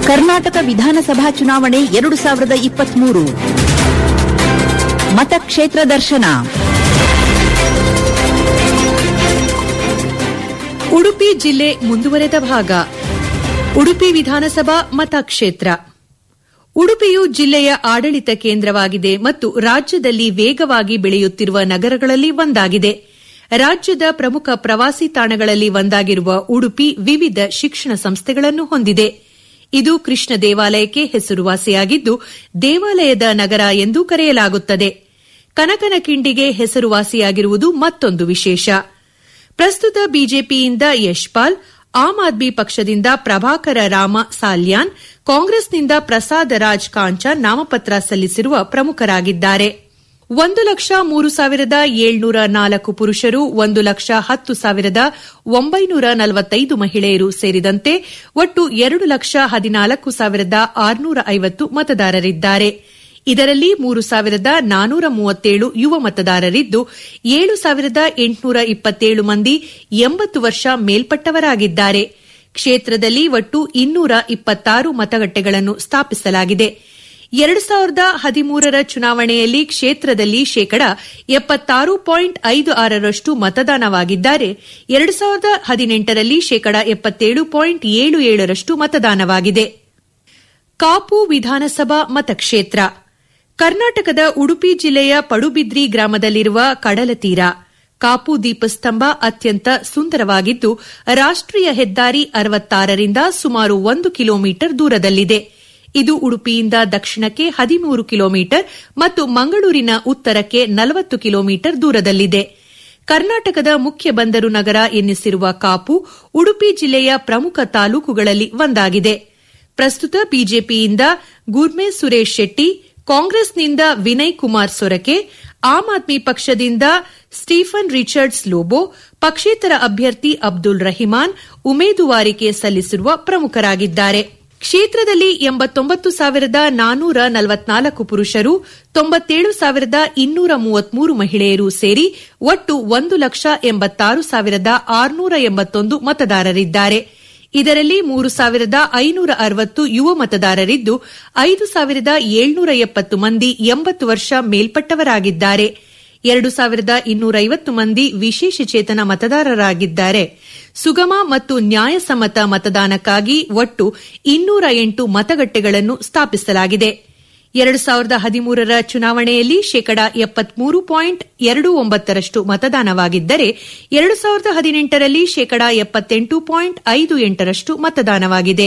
ಕರ್ನಾಟಕ ವಿಧಾನಸಭಾ ಚುನಾವಣೆ ಎರಡು ಸಾವಿರದ ಇಪ್ಪತ್ಮೂರು ಮತಕ್ಷೇತ್ರ ದರ್ಶನ ಉಡುಪಿ ಜಿಲ್ಲೆ ಮುಂದುವರೆದ ಭಾಗ ಉಡುಪಿ ವಿಧಾನಸಭಾ ಮತಕ್ಷೇತ್ರ ಉಡುಪಿಯು ಜಿಲ್ಲೆಯ ಆಡಳಿತ ಕೇಂದ್ರವಾಗಿದೆ ಮತ್ತು ರಾಜ್ಯದಲ್ಲಿ ವೇಗವಾಗಿ ಬೆಳೆಯುತ್ತಿರುವ ನಗರಗಳಲ್ಲಿ ಒಂದಾಗಿದೆ ರಾಜ್ಯದ ಪ್ರಮುಖ ಪ್ರವಾಸಿ ತಾಣಗಳಲ್ಲಿ ಒಂದಾಗಿರುವ ಉಡುಪಿ ವಿವಿಧ ಶಿಕ್ಷಣ ಸಂಸ್ಥೆಗಳನ್ನು ಹೊಂದಿದೆ ಇದು ಕೃಷ್ಣ ದೇವಾಲಯಕ್ಕೆ ಹೆಸರುವಾಸಿಯಾಗಿದ್ದು ದೇವಾಲಯದ ನಗರ ಎಂದು ಕರೆಯಲಾಗುತ್ತದೆ ಕನಕನಕಿಂಡಿಗೆ ಹೆಸರುವಾಸಿಯಾಗಿರುವುದು ಮತ್ತೊಂದು ವಿಶೇಷ ಪ್ರಸ್ತುತ ಬಿಜೆಪಿಯಿಂದ ಯಶ್ಪಾಲ್ ಆಮ್ ಆದ್ಮಿ ಪಕ್ಷದಿಂದ ಪ್ರಭಾಕರ ರಾಮ ಸಾಲ್ಯಾನ್ ಕಾಂಗ್ರೆಸ್ನಿಂದ ಪ್ರಸಾದ ರಾಜ್ ಕಾಂಚಾನ್ ನಾಮಪತ್ರ ಸಲ್ಲಿಸಿರುವ ಪ್ರಮುಖರಾಗಿದ್ದಾರೆ ಒಂದು ಲಕ್ಷ ಮೂರು ಸಾವಿರದ ಏಳ್ನೂರ ನಾಲ್ಕು ಪುರುಷರು ಒಂದು ಲಕ್ಷ ಹತ್ತು ಸಾವಿರದ ಒಂಬೈನೂರ ನಲವತ್ತೈದು ಮಹಿಳೆಯರು ಸೇರಿದಂತೆ ಒಟ್ಟು ಎರಡು ಲಕ್ಷ ಹದಿನಾಲ್ಕು ಸಾವಿರದ ಆರುನೂರ ಐವತ್ತು ಮತದಾರರಿದ್ದಾರೆ ಇದರಲ್ಲಿ ಮೂರು ಸಾವಿರದ ನಾನೂರ ಮೂವತ್ತೇಳು ಯುವ ಮತದಾರರಿದ್ದು ಏಳು ಸಾವಿರದ ಎಂಟುನೂರ ಇಪ್ಪತ್ತೇಳು ಮಂದಿ ಎಂಬತ್ತು ವರ್ಷ ಮೇಲ್ಪಟ್ಟವರಾಗಿದ್ದಾರೆ ಕ್ಷೇತ್ರದಲ್ಲಿ ಒಟ್ಟು ಇನ್ನೂರ ಇಪ್ಪತ್ತಾರು ಮತಗಟ್ಟೆಗಳನ್ನು ಸ್ಥಾಪಿಸಲಾಗಿದೆ ಎರಡು ಸಾವಿರದ ಹದಿಮೂರರ ಚುನಾವಣೆಯಲ್ಲಿ ಕ್ಷೇತ್ರದಲ್ಲಿ ಶೇಕಡ ಎಪ್ಪತ್ತಾರು ಪಾಯಿಂಟ್ ಐದು ಆರರಷ್ಟು ಮತದಾನವಾಗಿದ್ದರೆ ಎರಡು ಸಾವಿರದ ಹದಿನೆಂಟರಲ್ಲಿ ಶೇಕಡ ಎಪ್ಪತ್ತೇಳು ಪಾಯಿಂಟ್ ಏಳು ಏಳರಷ್ಟು ಮತದಾನವಾಗಿದೆ ಕಾಪು ವಿಧಾನಸಭಾ ಮತಕ್ಷೇತ್ರ ಕರ್ನಾಟಕದ ಉಡುಪಿ ಜಿಲ್ಲೆಯ ಪಡುಬಿದ್ರಿ ಗ್ರಾಮದಲ್ಲಿರುವ ಕಡಲತೀರ ಕಾಪು ದೀಪಸ್ತಂಭ ಅತ್ಯಂತ ಸುಂದರವಾಗಿದ್ದು ರಾಷ್ಟೀಯ ಹೆದ್ದಾರಿ ಅರವತ್ತಾರರಿಂದ ಸುಮಾರು ಒಂದು ಕಿಲೋಮೀಟರ್ ದೂರದಲ್ಲಿದೆ ಇದು ಉಡುಪಿಯಿಂದ ದಕ್ಷಿಣಕ್ಕೆ ಹದಿಮೂರು ಕಿಲೋಮೀಟರ್ ಮತ್ತು ಮಂಗಳೂರಿನ ಉತ್ತರಕ್ಕೆ ನಲವತ್ತು ಕಿಲೋಮೀಟರ್ ದೂರದಲ್ಲಿದೆ ಕರ್ನಾಟಕದ ಮುಖ್ಯ ಬಂದರು ನಗರ ಎನ್ನಿಸಿರುವ ಕಾಪು ಉಡುಪಿ ಜಿಲ್ಲೆಯ ಪ್ರಮುಖ ತಾಲೂಕುಗಳಲ್ಲಿ ಒಂದಾಗಿದೆ ಪ್ರಸ್ತುತ ಬಿಜೆಪಿಯಿಂದ ಗುರ್ಮೆ ಸುರೇಶ್ ಶೆಟ್ಟಿ ಕಾಂಗ್ರೆಸ್ನಿಂದ ವಿನಯ್ ಕುಮಾರ್ ಸೊರಕೆ ಆಮ್ ಆದ್ಮಿ ಪಕ್ಷದಿಂದ ಸ್ಟೀಫನ್ ರಿಚರ್ಡ್ಸ್ ಲೋಬೋ ಪಕ್ಷೇತರ ಅಭ್ಯರ್ಥಿ ಅಬ್ದುಲ್ ರಹಿಮಾನ್ ಉಮೇದುವಾರಿಕೆ ಸಲ್ಲಿಸಿರುವ ಪ್ರಮುಖರಾಗಿದ್ದಾರೆ ಕ್ಷೇತ್ರದಲ್ಲಿ ಎಂಬತ್ತೊಂಬತ್ತು ಸಾವಿರದ ನಾನೂರ ನಲವತ್ನಾಲ್ಕು ಪುರುಷರು ತೊಂಬತ್ತೇಳು ಸಾವಿರದ ಇನ್ನೂರ ಮೂವತ್ಮೂರು ಮಹಿಳೆಯರು ಸೇರಿ ಒಟ್ಟು ಒಂದು ಲಕ್ಷ ಎಂಬತ್ತಾರು ಸಾವಿರದ ಆರುನೂರ ಎಂಬತ್ತೊಂದು ಮತದಾರರಿದ್ದಾರೆ ಇದರಲ್ಲಿ ಮೂರು ಸಾವಿರದ ಐನೂರ ಅರವತ್ತು ಯುವ ಮತದಾರರಿದ್ದು ಐದು ಸಾವಿರದ ಏಳ್ನೂರ ಎಪ್ಪತ್ತು ಮಂದಿ ಎಂಬತ್ತು ವರ್ಷ ಮೇಲ್ಪಟ್ಟವರಾಗಿದ್ದಾರೆ ಎರಡು ಸಾವಿರದ ಇನ್ನೂರೈವತ್ತು ಮಂದಿ ವಿಶೇಷಚೇತನ ಮತದಾರರಾಗಿದ್ದಾರೆ ಸುಗಮ ಮತ್ತು ನ್ಯಾಯಸಮ್ಮತ ಮತದಾನಕ್ಕಾಗಿ ಒಟ್ಟು ಇನ್ನೂರ ಎಂಟು ಮತಗಟ್ಟೆಗಳನ್ನು ಸ್ಥಾಪಿಸಲಾಗಿದೆ ಎರಡು ಸಾವಿರದ ಹದಿಮೂರರ ಚುನಾವಣೆಯಲ್ಲಿ ಶೇಕಡ ಎಪ್ಪತ್ಮೂರು ಪಾಯಿಂಟ್ ಎರಡು ಒಂಬತ್ತರಷ್ಟು ಮತದಾನವಾಗಿದ್ದರೆ ಎರಡು ಸಾವಿರದ ಹದಿನೆಂಟರಲ್ಲಿ ಶೇಕಡ ಎಪ್ಪತ್ತೆಂಟು ಪಾಯಿಂಟ್ ಐದು ಎಂಟರಷ್ಟು ಮತದಾನವಾಗಿದೆ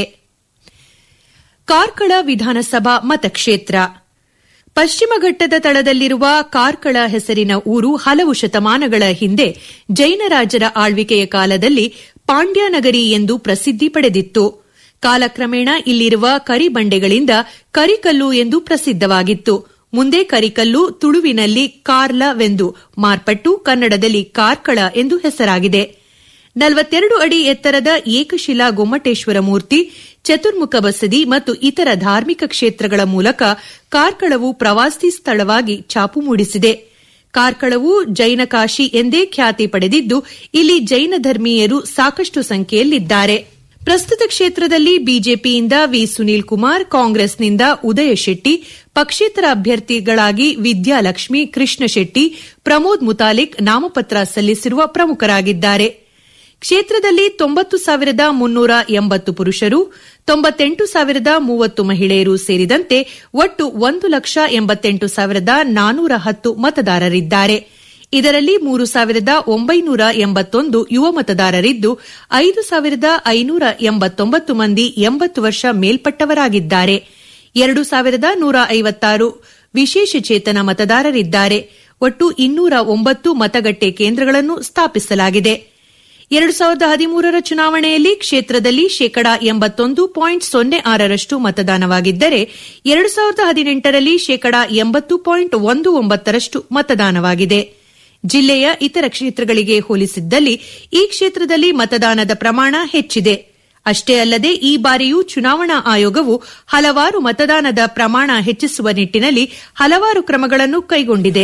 ಕಾರ್ಕಳ ವಿಧಾನಸಭಾ ಮತಕ್ಷೇತ್ರ ಪಶ್ಚಿಮ ಘಟ್ಟದ ತಳದಲ್ಲಿರುವ ಕಾರ್ಕಳ ಹೆಸರಿನ ಊರು ಹಲವು ಶತಮಾನಗಳ ಹಿಂದೆ ಜೈನರಾಜರ ಆಳ್ವಿಕೆಯ ಕಾಲದಲ್ಲಿ ಪಾಂಡ್ಯನಗರಿ ಎಂದು ಪ್ರಸಿದ್ಧಿ ಪಡೆದಿತ್ತು ಕಾಲಕ್ರಮೇಣ ಇಲ್ಲಿರುವ ಕರಿಬಂಡೆಗಳಿಂದ ಕರಿಕಲ್ಲು ಎಂದು ಪ್ರಸಿದ್ಧವಾಗಿತ್ತು ಮುಂದೆ ಕರಿಕಲ್ಲು ತುಳುವಿನಲ್ಲಿ ಕಾರ್ಲವೆಂದು ಮಾರ್ಪಟ್ಟು ಕನ್ನಡದಲ್ಲಿ ಕಾರ್ಕಳ ಎಂದು ಹೆಸರಾಗಿದೆ ನಲವತ್ತೆರಡು ಅಡಿ ಎತ್ತರದ ಏಕಶಿಲಾ ಗೊಮ್ಮಟೇಶ್ವರ ಮೂರ್ತಿ ಚತುರ್ಮುಖ ಬಸದಿ ಮತ್ತು ಇತರ ಧಾರ್ಮಿಕ ಕ್ಷೇತ್ರಗಳ ಮೂಲಕ ಕಾರ್ಕಳವು ಪ್ರವಾಸಿ ಸ್ಥಳವಾಗಿ ಛಾಪು ಮೂಡಿಸಿದೆ ಕಾರ್ಕಳವು ಜೈನ ಕಾಶಿ ಎಂದೇ ಖ್ಯಾತಿ ಪಡೆದಿದ್ದು ಇಲ್ಲಿ ಜೈನ ಧರ್ಮೀಯರು ಸಾಕಷ್ಟು ಸಂಖ್ಯೆಯಲ್ಲಿದ್ದಾರೆ ಪ್ರಸ್ತುತ ಕ್ಷೇತ್ರದಲ್ಲಿ ಬಿಜೆಪಿಯಿಂದ ವಿ ಸುನೀಲ್ ಕುಮಾರ್ ಕಾಂಗ್ರೆಸ್ನಿಂದ ಉದಯ ಶೆಟ್ಟಿ ಪಕ್ಷೇತರ ಅಭ್ಯರ್ಥಿಗಳಾಗಿ ವಿದ್ಯಾಲಕ್ಷ್ಮಿ ಕೃಷ್ಣ ಶೆಟ್ಟಿ ಪ್ರಮೋದ್ ಮುತಾಲಿಕ್ ನಾಮಪತ್ರ ಸಲ್ಲಿಸಿರುವ ಪ್ರಮುಖರಾಗಿದ್ದಾರೆ ಕ್ಷೇತ್ರದಲ್ಲಿ ತೊಂಬತ್ತು ಸಾವಿರದ ಮುನ್ನೂರ ಎಂಬತ್ತು ಪುರುಷರು ತೊಂಬತ್ತೆಂಟು ಸಾವಿರದ ಮೂವತ್ತು ಮಹಿಳೆಯರು ಸೇರಿದಂತೆ ಒಟ್ಟು ಒಂದು ಲಕ್ಷ ಎಂಬತ್ತೆಂಟು ಸಾವಿರದ ನಾನೂರ ಹತ್ತು ಮತದಾರರಿದ್ದಾರೆ ಇದರಲ್ಲಿ ಮೂರು ಸಾವಿರದ ಒಂಬೈನೂರ ಎಂಬತ್ತೊಂದು ಯುವ ಮತದಾರರಿದ್ದು ಐದು ಸಾವಿರದ ಐನೂರ ಎಂಬತ್ತೊಂಬತ್ತು ಮಂದಿ ಎಂಬತ್ತು ವರ್ಷ ಮೇಲ್ಪಟ್ಟವರಾಗಿದ್ದಾರೆ ಎರಡು ಸಾವಿರದ ನೂರ ಐವತ್ತಾರು ವಿಶೇಷಚೇತನ ಮತದಾರರಿದ್ದಾರೆ ಒಟ್ಟು ಇನ್ನೂರ ಒಂಬತ್ತು ಮತಗಟ್ಟೆ ಕೇಂದ್ರಗಳನ್ನು ಸ್ಥಾಪಿಸಲಾಗಿದೆ ಎರಡು ಸಾವಿರದ ಹದಿಮೂರರ ಚುನಾವಣೆಯಲ್ಲಿ ಕ್ಷೇತ್ರದಲ್ಲಿ ಶೇಕಡಾ ಎಂಬತ್ತೊಂದು ಪಾಯಿಂಟ್ ಸೊನ್ನೆ ಆರರಷ್ಟು ಮತದಾನವಾಗಿದ್ದರೆ ಎರಡು ಸಾವಿರದ ಹದಿನೆಂಟರಲ್ಲಿ ಶೇಕಡಾ ಎಂಬತ್ತು ಪಾಯಿಂಟ್ ಒಂದು ಒಂಬತ್ತರಷ್ಟು ಮತದಾನವಾಗಿದೆ ಜಿಲ್ಲೆಯ ಇತರ ಕ್ಷೇತ್ರಗಳಿಗೆ ಹೋಲಿಸಿದ್ದಲ್ಲಿ ಈ ಕ್ಷೇತ್ರದಲ್ಲಿ ಮತದಾನದ ಪ್ರಮಾಣ ಹೆಚ್ಚಿದೆ ಅಷ್ಟೇ ಅಲ್ಲದೆ ಈ ಬಾರಿಯೂ ಚುನಾವಣಾ ಆಯೋಗವು ಹಲವಾರು ಮತದಾನದ ಪ್ರಮಾಣ ಹೆಚ್ಚಿಸುವ ನಿಟ್ಟಿನಲ್ಲಿ ಹಲವಾರು ಕ್ರಮಗಳನ್ನು ಕೈಗೊಂಡಿದೆ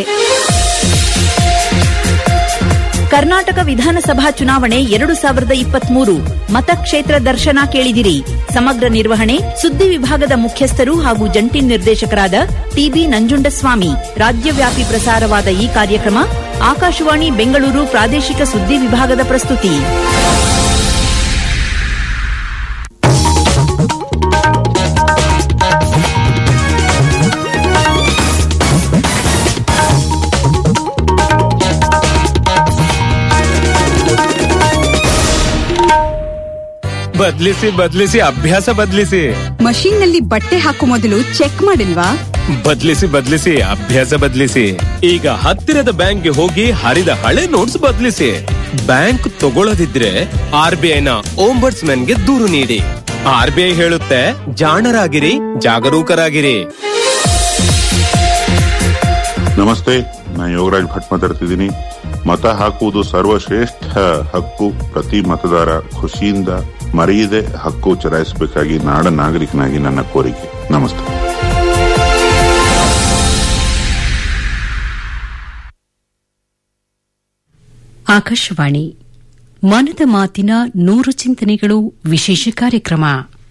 ಕರ್ನಾಟಕ ವಿಧಾನಸಭಾ ಚುನಾವಣೆ ಎರಡು ಸಾವಿರದ ಇಪ್ಪತ್ಮೂರು ಮತಕ್ಷೇತ್ರ ದರ್ಶನ ಕೇಳಿದಿರಿ ಸಮಗ್ರ ನಿರ್ವಹಣೆ ಸುದ್ದಿ ವಿಭಾಗದ ಮುಖ್ಯಸ್ಥರು ಹಾಗೂ ಜಂಟಿ ನಿರ್ದೇಶಕರಾದ ಟಿಬಿ ನಂಜುಂಡಸ್ವಾಮಿ ರಾಜ್ಯವ್ಯಾಪಿ ಪ್ರಸಾರವಾದ ಈ ಕಾರ್ಯಕ್ರಮ ಆಕಾಶವಾಣಿ ಬೆಂಗಳೂರು ಪ್ರಾದೇಶಿಕ ಸುದ್ದಿ ವಿಭಾಗದ ಪ್ರಸ್ತುತಿ ಬದ್ಲಿಸಿ ಬದ್ಲಿಸಿ ಅಭ್ಯಾಸ ಬದ್ಲಿಸಿ ಮಷೀನ್ ನಲ್ಲಿ ಬಟ್ಟೆ ಹಾಕೋ ಮೊದಲು ಚೆಕ್ ಮಾಡಿಲ್ವಾ ಬದ್ಲಿಸಿ ಬದ್ಲಿಸಿ ಅಭ್ಯಾಸ ಬದ್ಲಿಸಿ ಈಗ ಹತ್ತಿರದ ಬ್ಯಾಂಕ್ಗೆ ಹೋಗಿ ಹರಿದ ಹಳೆ ನೋಟ್ಸ್ ಬದ್ಲಿಸಿ ಬ್ಯಾಂಕ್ ತಗೊಳ್ಳದಿದ್ರೆ ಆರ್ ಬಿ ಐನ ಓಂಬರ್ಟ್ಸ್ ಗೆ ದೂರು ನೀಡಿ ಆರ್ ಬಿ ಐ ಹೇಳುತ್ತೆ ಜಾಣರಾಗಿರಿ ಜಾಗರೂಕರಾಗಿರಿ ನಮಸ್ತೆ ನಾನು ಯೋಗರಾಜ್ ಭಟ್ ಮಾತಾಡ್ತಿದ್ದೀನಿ ಮತ ಹಾಕುವುದು ಸರ್ವಶ್ರೇಷ್ಠ ಹಕ್ಕು ಪ್ರತಿ ಮತದಾರ ಖುಷಿಯಿಂದ ಮರೆಯದೆ ಹಕ್ಕು ಚಲಾಯಿಸಬೇಕಾಗಿ ನಾಡ ನಾಗರಿಕನಾಗಿ ನನ್ನ ಕೋರಿಕೆ ನಮಸ್ತೆ ಆಕಾಶವಾಣಿ ಮನದ ಮಾತಿನ ನೂರು ಚಿಂತನೆಗಳು ವಿಶೇಷ ಕಾರ್ಯಕ್ರಮ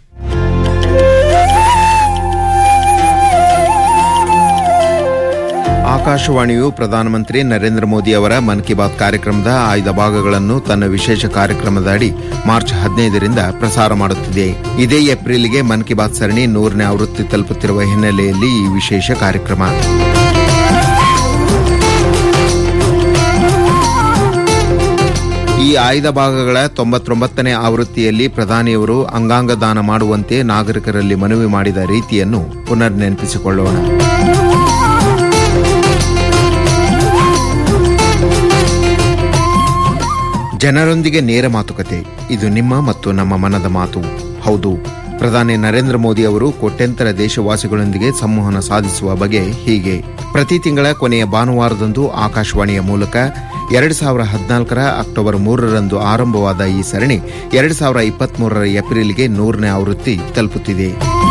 ಆಕಾಶವಾಣಿಯು ಪ್ರಧಾನಮಂತ್ರಿ ನರೇಂದ್ರ ಮೋದಿ ಅವರ ಮನ್ ಕಿ ಬಾತ್ ಕಾರ್ಯಕ್ರಮದ ಆಯ್ದ ಭಾಗಗಳನ್ನು ತನ್ನ ವಿಶೇಷ ಕಾರ್ಯಕ್ರಮದ ಅಡಿ ಮಾರ್ಚ್ ಹದಿನೈದರಿಂದ ಪ್ರಸಾರ ಮಾಡುತ್ತಿದೆ ಇದೇ ಏಪ್ರಿಲ್ಗೆ ಮನ್ ಕಿ ಬಾತ್ ಸರಣಿ ನೂರನೇ ಆವೃತ್ತಿ ತಲುಪುತ್ತಿರುವ ಹಿನ್ನೆಲೆಯಲ್ಲಿ ಈ ವಿಶೇಷ ಕಾರ್ಯಕ್ರಮ ಈ ಆಯ್ದ ಭಾಗಗಳ ತೊಂಬತ್ತೊಂಬತ್ತನೇ ಆವೃತ್ತಿಯಲ್ಲಿ ಪ್ರಧಾನಿಯವರು ಅಂಗಾಂಗ ದಾನ ಮಾಡುವಂತೆ ನಾಗರಿಕರಲ್ಲಿ ಮನವಿ ಮಾಡಿದ ರೀತಿಯನ್ನು ಪುನರ್ ನೆನಪಿಸಿಕೊಳ್ಳೋಣ ಜನರೊಂದಿಗೆ ನೇರ ಮಾತುಕತೆ ಇದು ನಿಮ್ಮ ಮತ್ತು ನಮ್ಮ ಮನದ ಮಾತು ಹೌದು ಪ್ರಧಾನಿ ನರೇಂದ್ರ ಮೋದಿ ಅವರು ಕೋಟ್ಯಂತರ ದೇಶವಾಸಿಗಳೊಂದಿಗೆ ಸಂವಹನ ಸಾಧಿಸುವ ಬಗೆ ಹೀಗೆ ಪ್ರತಿ ತಿಂಗಳ ಕೊನೆಯ ಭಾನುವಾರದಂದು ಆಕಾಶವಾಣಿಯ ಮೂಲಕ ಎರಡು ಸಾವಿರ ಹದಿನಾಲ್ಕರ ಅಕ್ಟೋಬರ್ ಮೂರರಂದು ಆರಂಭವಾದ ಈ ಸರಣಿ ಎರಡು ಸಾವಿರ ಇಪ್ಪತ್ಮೂರರ ಏಪ್ರಿಲ್ಗೆ ನೂರನೇ ಆವೃತ್ತಿ ತಲುಪುತ್ತಿದೆ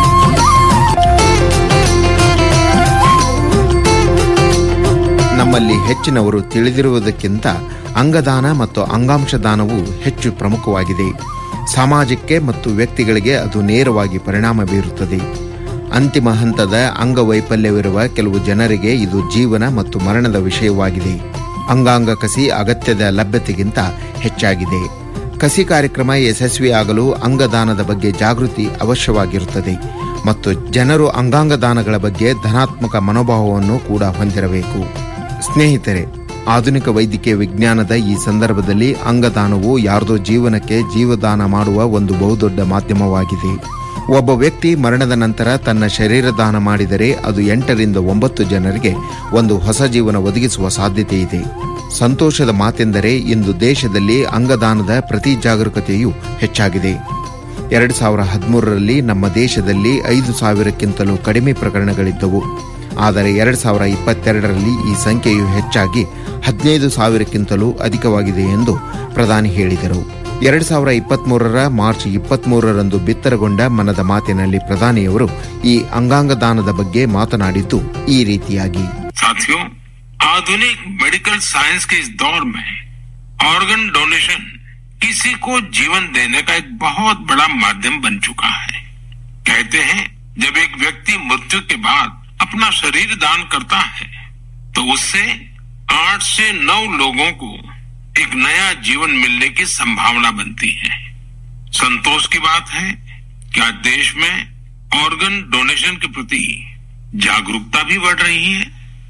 ನಮ್ಮಲ್ಲಿ ಹೆಚ್ಚಿನವರು ತಿಳಿದಿರುವುದಕ್ಕಿಂತ ಅಂಗದಾನ ಮತ್ತು ಅಂಗಾಂಶ ದಾನವು ಹೆಚ್ಚು ಪ್ರಮುಖವಾಗಿದೆ ಸಮಾಜಕ್ಕೆ ಮತ್ತು ವ್ಯಕ್ತಿಗಳಿಗೆ ಅದು ನೇರವಾಗಿ ಪರಿಣಾಮ ಬೀರುತ್ತದೆ ಅಂತಿಮ ಹಂತದ ಅಂಗವೈಫಲ್ಯವಿರುವ ಕೆಲವು ಜನರಿಗೆ ಇದು ಜೀವನ ಮತ್ತು ಮರಣದ ವಿಷಯವಾಗಿದೆ ಅಂಗಾಂಗ ಕಸಿ ಅಗತ್ಯದ ಲಭ್ಯತೆಗಿಂತ ಹೆಚ್ಚಾಗಿದೆ ಕಸಿ ಕಾರ್ಯಕ್ರಮ ಯಶಸ್ವಿಯಾಗಲು ಅಂಗದಾನದ ಬಗ್ಗೆ ಜಾಗೃತಿ ಅವಶ್ಯವಾಗಿರುತ್ತದೆ ಮತ್ತು ಜನರು ಅಂಗಾಂಗ ದಾನಗಳ ಬಗ್ಗೆ ಧನಾತ್ಮಕ ಮನೋಭಾವವನ್ನು ಕೂಡ ಹೊಂದಿರಬೇಕು ಸ್ನೇಹಿತರೆ ಆಧುನಿಕ ವೈದ್ಯಕೀಯ ವಿಜ್ಞಾನದ ಈ ಸಂದರ್ಭದಲ್ಲಿ ಅಂಗದಾನವು ಯಾರದೋ ಜೀವನಕ್ಕೆ ಜೀವದಾನ ಮಾಡುವ ಒಂದು ಬಹುದೊಡ್ಡ ಮಾಧ್ಯಮವಾಗಿದೆ ಒಬ್ಬ ವ್ಯಕ್ತಿ ಮರಣದ ನಂತರ ತನ್ನ ಶರೀರ ದಾನ ಮಾಡಿದರೆ ಅದು ಎಂಟರಿಂದ ಒಂಬತ್ತು ಜನರಿಗೆ ಒಂದು ಹೊಸ ಜೀವನ ಒದಗಿಸುವ ಸಾಧ್ಯತೆ ಇದೆ ಸಂತೋಷದ ಮಾತೆಂದರೆ ಇಂದು ದೇಶದಲ್ಲಿ ಅಂಗದಾನದ ಪ್ರತಿ ಜಾಗರೂಕತೆಯೂ ಹೆಚ್ಚಾಗಿದೆ ಎರಡು ಸಾವಿರ ಹದಿಮೂರರಲ್ಲಿ ನಮ್ಮ ದೇಶದಲ್ಲಿ ಐದು ಸಾವಿರಕ್ಕಿಂತಲೂ ಕಡಿಮೆ ಪ್ರಕರಣಗಳಿದ್ದವು ಆದರೆ ಎರಡು ಸಾವಿರ ಇಪ್ಪತ್ತೆರಡರಲ್ಲಿ ಈ ಸಂಖ್ಯೆಯು ಹೆಚ್ಚಾಗಿ ಹದಿನೈದು ಸಾವಿರಕ್ಕಿಂತಲೂ ಅಧಿಕವಾಗಿದೆ ಎಂದು ಪ್ರಧಾನಿ ಹೇಳಿದರು ಎರಡು ಸಾವಿರ ಇಪ್ಪತ್ಮೂರರ ಮಾರ್ಚ್ ಇಪ್ಪತ್ಮೂರರಂದು ಬಿತ್ತರಗೊಂಡ ಮನದ ಮಾತಿನಲ್ಲಿ ಪ್ರಧಾನಿಯವರು ಈ ಅಂಗಾಂಗ ದಾನದ ಬಗ್ಗೆ ಮಾತನಾಡಿದ್ದು ಈ ರೀತಿಯಾಗಿ साथियों आधुनिक मेडिकल साइंस के इस दौर में ऑर्गन डोनेशन किसी को जीवन देने का एक बहुत बड़ा माध्यम बन चुका है कहते हैं जब एक व्यक्ति मृत्यु के बाद अपना शरीर दान करता है तो उससे आठ से नौ लोगों को एक नया जीवन मिलने की संभावना बनती है संतोष की बात है कि आज देश में ऑर्गन डोनेशन के प्रति जागरूकता भी बढ़ रही है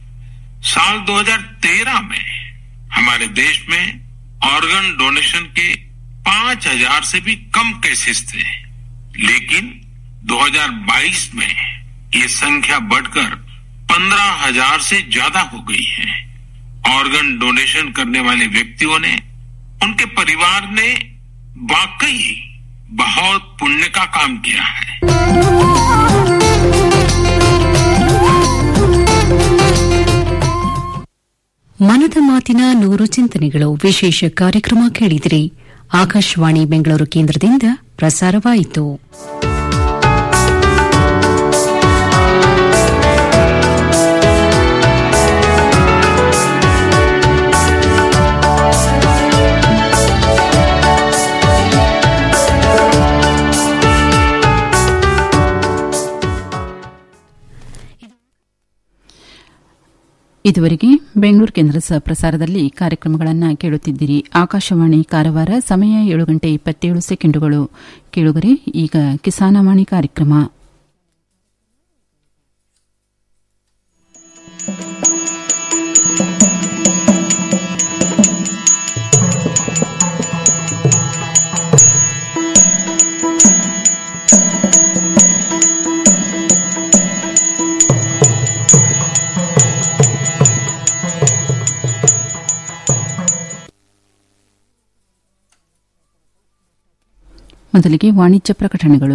साल 2013 में हमारे देश में ऑर्गन डोनेशन के 5000 से भी कम केसेस थे लेकिन 2022 में ये संख्या बढ़कर 15000 से ज्यादा हो गई है ऑर्गन डोनेशन करने वाले व्यक्तियों ने उनके परिवार ने वाकई बहुत पुण्य का काम किया है ಮನದ ಮಾತಿನ ನೂರು ಚಿಂತನೆಗಳು ವಿಶೇಷ ಕಾರ್ಯಕ್ರಮ ಕೇಳಿದಿರಿ ಆಕಾಶವಾಣಿ ಬೆಂಗಳೂರು ಕೇಂದ್ರದಿಂದ ಪ್ರಸಾರವಾಯಿತು ಇದುವರೆಗೆ ಬೆಂಗಳೂರು ಕೇಂದ್ರದ ಸ- ಪ್ರಸಾರದಲ್ಲಿ ಕಾರ್ಯಕ್ರಮಗಳನ್ನು ಕೇಳುತ್ತಿದ್ದೀರಿ ಆಕಾಶವಾಣಿ ಕಾರವಾರ ಸಮಯ ಏಳು ಗಂಟೆ ಇಪ್ಪತ್ತೇಳು ಸೆಕೆಂಡುಗಳು ಕೇಳುಗರೆ ಈಗ ಕಿಸಾನವಾಣಿ ಕಾರ್ಯಕ್ರಮ ಮೊದಲಿಗೆ ವಾಣಿಜ್ಯ ಪ್ರಕಟಣೆಗಳು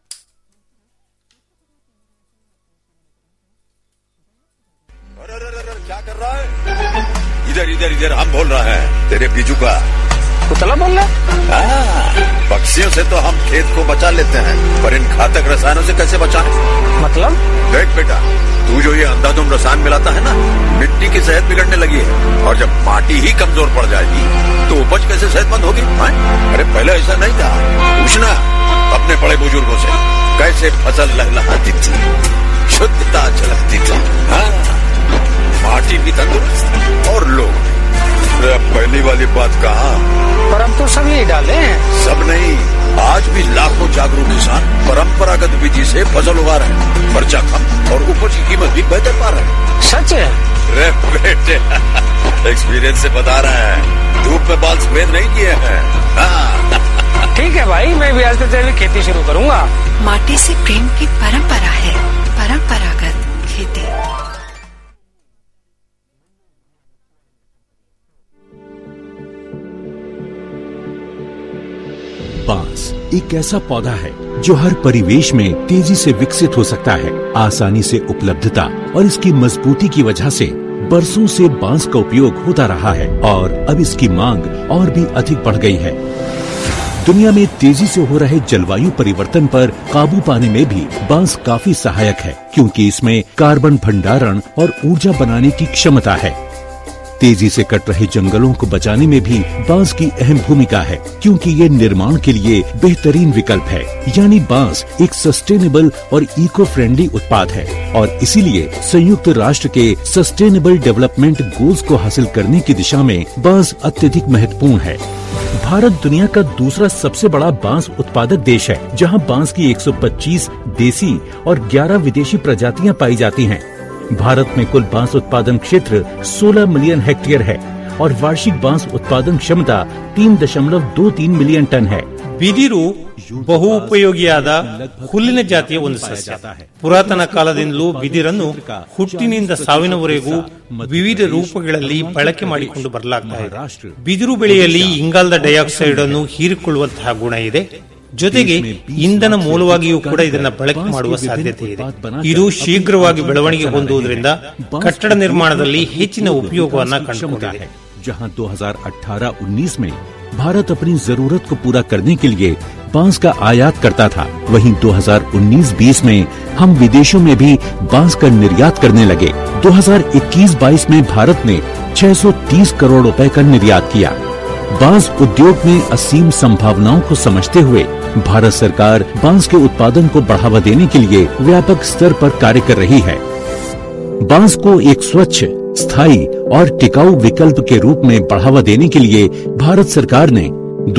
इधर इधर इधर हम बोल रहे हैं तेरे बीजू का कुतला बोल रहा पक्षियों से तो हम खेत को बचा लेते हैं पर इन घातक रसायनों से कैसे बचाएं? मतलब देख बेटा तू जो ये अंधाधुंध रसायन मिलाता है ना मिट्टी की सेहत बिगड़ने लगी है और जब माटी ही कमजोर पड़ जाएगी तो उपज कैसे सेहतमंद होगी हाँ? अरे पहले ऐसा नहीं था पूछना अपने बड़े बुजुर्गों से कैसे फसल लहलहाती थी शुद्धता झलकती थी हाँ माटी भी तंदुरुस्त और लोग भी। अरे अब पहली वाली बात कहा पर हम तो सब यही डाले हैं सब नहीं आज भी लाखों जागरूक किसान परंपरागत विधि से फसल उगा रहे हैं खर्चा कम और उपज की कीमत भी बेहतर पा रहे हैं सच है अरे बेटे एक्सपीरियंस से बता रहे हैं धूप में बाल सफेद नहीं किए हैं हाँ ठीक है भाई मैं भी आज से जैविक खेती शुरू करूंगा माटी से प्रेम की परंपरा है परंपरागत खेती बांस एक ऐसा पौधा है जो हर परिवेश में तेजी से विकसित हो सकता है आसानी से उपलब्धता और इसकी मजबूती की वजह से बरसों से बांस का उपयोग होता रहा है और अब इसकी मांग और भी अधिक बढ़ गई है दुनिया में तेजी से हो रहे जलवायु परिवर्तन पर काबू पाने में भी बांस काफी सहायक है क्योंकि इसमें कार्बन भंडारण और ऊर्जा बनाने की क्षमता है तेजी से कट रहे जंगलों को बचाने में भी बांस की अहम भूमिका है क्योंकि ये निर्माण के लिए बेहतरीन विकल्प है यानी बांस एक सस्टेनेबल और इको फ्रेंडली उत्पाद है और इसीलिए संयुक्त राष्ट्र के सस्टेनेबल डेवलपमेंट गोल्स को हासिल करने की दिशा में बांस अत्यधिक महत्वपूर्ण है भारत दुनिया का दूसरा सबसे बड़ा बांस उत्पादक देश है जहां बांस की 125 देसी और 11 विदेशी प्रजातियां पाई जाती हैं। भारत में कुल बांस उत्पादन क्षेत्र 16 मिलियन हेक्टेयर है और वार्षिक बांस उत्पादन क्षमता 3.23 मिलियन टन है ಬಿದಿರು ಬಹು ಉಪಯೋಗಿಯಾದ ಹುಲ್ಲಿನ ಜಾತಿಯ ಒಂದು ಸಸ್ಯ ಪುರಾತನ ಕಾಲದಿಂದಲೂ ಬಿದಿರನ್ನು ಹುಟ್ಟಿನಿಂದ ಸಾವಿನವರೆಗೂ ವಿವಿಧ ರೂಪಗಳಲ್ಲಿ ಬಳಕೆ ಮಾಡಿಕೊಂಡು ಬರಲಾಗ್ತಾ ಇದೆ ಬಿದಿರು ಬೆಳೆಯಲ್ಲಿ ಇಂಗಾಲದ ಡೈಆಕ್ಸೈಡ್ ಅನ್ನು ಹೀರಿಕೊಳ್ಳುವಂತಹ ಗುಣ ಇದೆ ಜೊತೆಗೆ ಇಂಧನ ಮೂಲವಾಗಿಯೂ ಕೂಡ ಇದನ್ನ ಬಳಕೆ ಮಾಡುವ ಸಾಧ್ಯತೆ ಇದೆ ಇದು ಶೀಘ್ರವಾಗಿ ಬೆಳವಣಿಗೆ ಹೊಂದುವುದರಿಂದ ಕಟ್ಟಡ ನಿರ್ಮಾಣದಲ್ಲಿ ಹೆಚ್ಚಿನ ಉಪಯೋಗವನ್ನ ಕಂಡುಕೊಂಡಿದೆ जहां 2018-19 में भारत अपनी जरूरत को पूरा करने के लिए बांस का आयात करता था वहीं 2019-20 में हम विदेशों में भी बांस का निर्यात करने लगे 2021-22 में भारत ने 630 करोड़ रुपए का निर्यात किया बांस उद्योग में असीम संभावनाओं को समझते हुए भारत सरकार बांस के उत्पादन को बढ़ावा देने के लिए व्यापक स्तर पर कार्य कर रही है बांस को एक स्वच्छ स्थायी और टिकाऊ विकल्प के रूप में बढ़ावा देने के लिए भारत सरकार ने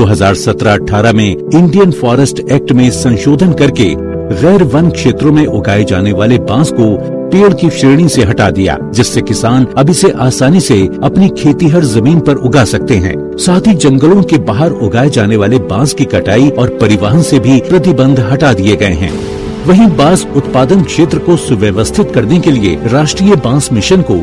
2017-18 में इंडियन फॉरेस्ट एक्ट में संशोधन करके गैर वन क्षेत्रों में उगाए जाने वाले बांस को पेड़ की श्रेणी से हटा दिया जिससे किसान अब इसे आसानी से अपनी खेती हर जमीन पर उगा सकते हैं साथ ही जंगलों के बाहर उगाए जाने वाले बांस की कटाई और परिवहन से भी प्रतिबंध हटा दिए गए हैं वहीं बांस उत्पादन क्षेत्र को सुव्यवस्थित करने के लिए राष्ट्रीय बांस मिशन को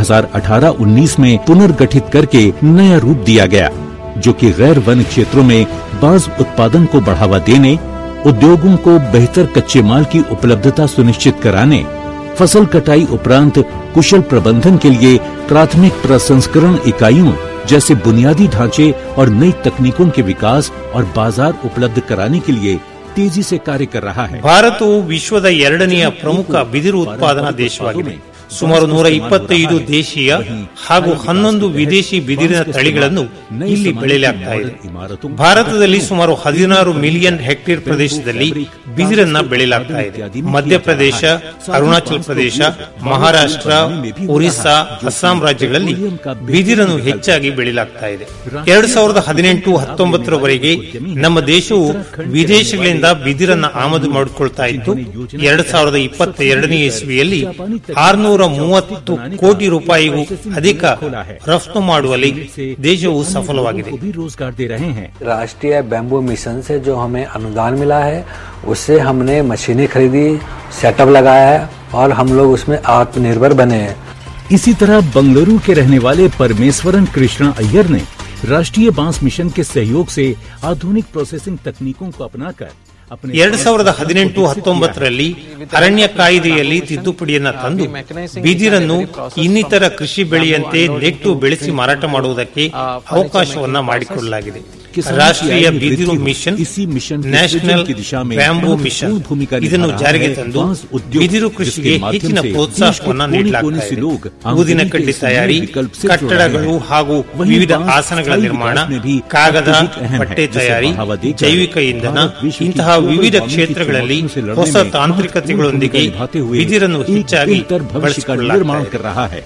2018-19 में पुनर्गठित करके नया रूप दिया गया जो कि गैर वन क्षेत्रों में बांस उत्पादन को बढ़ावा देने उद्योगों को बेहतर कच्चे माल की उपलब्धता सुनिश्चित कराने फसल कटाई उपरांत कुशल प्रबंधन के लिए प्राथमिक प्रसंस्करण इकाइयों जैसे बुनियादी ढांचे और नई तकनीकों के विकास और बाजार उपलब्ध कराने के लिए तेजी से कार्य कर रहा है ಭಾರತವು ವಿಶ್ವದ ಎರಡನೆಯ ಪ್ರಮುಖ ಬಿದಿರು ಉತ್ಪಾದನಾ ದೇಶವಾಗಿದೆ ಸುಮಾರು ನೂರ ಇಪ್ಪತ್ತೈದು ದೇಶೀಯ ಹಾಗೂ ಹನ್ನೊಂದು ವಿದೇಶಿ ಬಿದಿರಿನ ತಳಿಗಳನ್ನು ಇಲ್ಲಿ ಬೆಳೆಯಲಾಗ್ತಾ ಇದೆ ಭಾರತದಲ್ಲಿ ಸುಮಾರು ಹದಿನಾರು ಮಿಲಿಯನ್ ಹೆಕ್ಟೇರ್ ಪ್ರದೇಶದಲ್ಲಿ ಬಿದಿರನ್ನ ಬೆಳೆಯಲಾಗ್ತಾ ಇದೆ ಮಧ್ಯಪ್ರದೇಶ ಅರುಣಾಚಲ ಪ್ರದೇಶ ಮಹಾರಾಷ್ಟ್ರ ಒರಿಸ್ಸಾ ಅಸ್ಸಾಂ ರಾಜ್ಯಗಳಲ್ಲಿ ಬಿದಿರನ್ನು ಹೆಚ್ಚಾಗಿ ಬೆಳೆಯಲಾಗ್ತಾ ಇದೆ ಎರಡ್ ಸಾವಿರದ ಹದಿನೆಂಟು ಹತ್ತೊಂಬತ್ತರವರೆಗೆ ನಮ್ಮ ದೇಶವು ವಿದೇಶಗಳಿಂದ ಬಿದಿರನ್ನ ಆಮದು ಮಾಡಿಕೊಳ್ತಾ ಇತ್ತು ಎರಡ್ ಸಾವಿರದ ಇಪ್ಪತ್ತ ಎರಡನೇ ಇಸ್ವಿಯಲ್ಲಿ ಆರ್ನೂರ ಮೂವತ್ತು ಕೋಟಿ ರೂಪಾಯಿಗೂ ಅಧಿಕ ರಫ್ತು ಮಾಡುವಲ್ಲಿ ದೇಶವು ಸಫಲವಾಗಿದೆ राष्ट्रीय बैम्बू मिशन से जो हमें अनुदान मिला है उससे हमने मशीनें खरीदी सेटअप लगाया है और हम लोग उसमें आत्मनिर्भर बने हैं इसी तरह बंगलुरु के रहने वाले परमेश्वरन कृष्णा अय्यर ने राष्ट्रीय बांस मिशन के सहयोग से आधुनिक प्रोसेसिंग तकनीकों को अपनाकर अपने ಎರಡ್ ಸಾವಿರದ ಹದಿನೆಂಟು ಹತ್ತೊಂಬತ್ತರಲ್ಲಿ ಅರಣ್ಯ ಕಾಯ್ದೆಯಲ್ಲಿ ತಿದ್ದುಪಡಿಯನ್ನ ತಂದು ಬಿದಿರನ್ನು ಇನ್ನಿತರ ಕೃಷಿ ಬೆಳೆಯಂತೆ ನೆಟ್ಟು ಬೆಳೆಸಿ ಮಾರಾಟ ಮಾಡುವುದಕ್ಕೆ ಅವಕಾಶವನ್ನ ಮಾಡಿಕೊಳ್ಳಲಾಗಿದೆ ರಾಷ್ಟ್ರೀಯ ಬಿದಿರು ಮಿಷನ್ ನ್ಯಾಷನಲ್ ಬ್ಯಾಂಬೂ ಮಿಷನ್ ಇದನ್ನು ಜಾರಿಗೆ ತಂದು ಬಿದಿರು ಕೃಷಿಗೆ ಹೆಚ್ಚಿನ ಪ್ರೋತ್ಸಾಹವನ್ನ ನೀಡಲಾಗ್ತಾ ಇದೆ ಊದಿನ ಕಡ್ಡಿ ತಯಾರಿ ಕಟ್ಟಡಗಳು ಹಾಗೂ ವಿವಿಧ ಆಸನಗಳ ನಿರ್ಮಾಣ ಕಾಗದ ಬಟ್ಟೆ ತಯಾರಿ ಜೈವಿಕ ಇಂಧನ ಇಂತಹ ವಿವಿಧ ಕ್ಷೇತ್ರಗಳಲ್ಲಿ ಹೊಸ ತಾಂತ್ರಿಕತೆಗಳೊಂದಿಗೆ ಬಿದಿರನ್ನು ಹೆಚ್ಚಾಗಿ भविष्य का निर्माण कर रहा है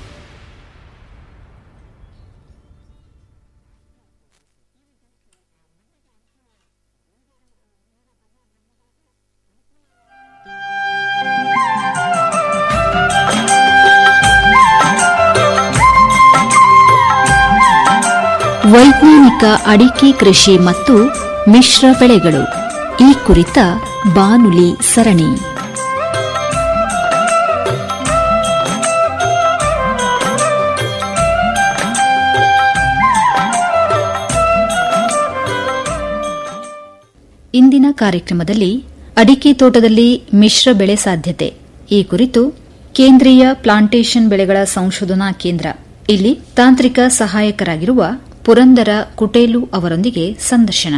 ವೈಜ್ಞಾನಿಕ ಅಡಿಕೆ ಕೃಷಿ ಮತ್ತು ಮಿಶ್ರ ಬೆಳೆಗಳು ಈ ಕುರಿತ ಬಾನುಲಿ ಸರಣಿ ಇಂದಿನ ಕಾರ್ಯಕ್ರಮದಲ್ಲಿ ಅಡಿಕೆ ತೋಟದಲ್ಲಿ ಮಿಶ್ರ ಬೆಳೆ ಸಾಧ್ಯತೆ ಈ ಕುರಿತು ಕೇಂದ್ರೀಯ ಪ್ಲಾಂಟೇಶನ್ ಬೆಳೆಗಳ ಸಂಶೋಧನಾ ಕೇಂದ್ರ ಇಲ್ಲಿ ತಾಂತ್ರಿಕ ಸಹಾಯಕರಾಗಿರುವ ಪುರಂದರ ಕುಟೇಲು ಅವರೊಂದಿಗೆ ಸಂದರ್ಶನ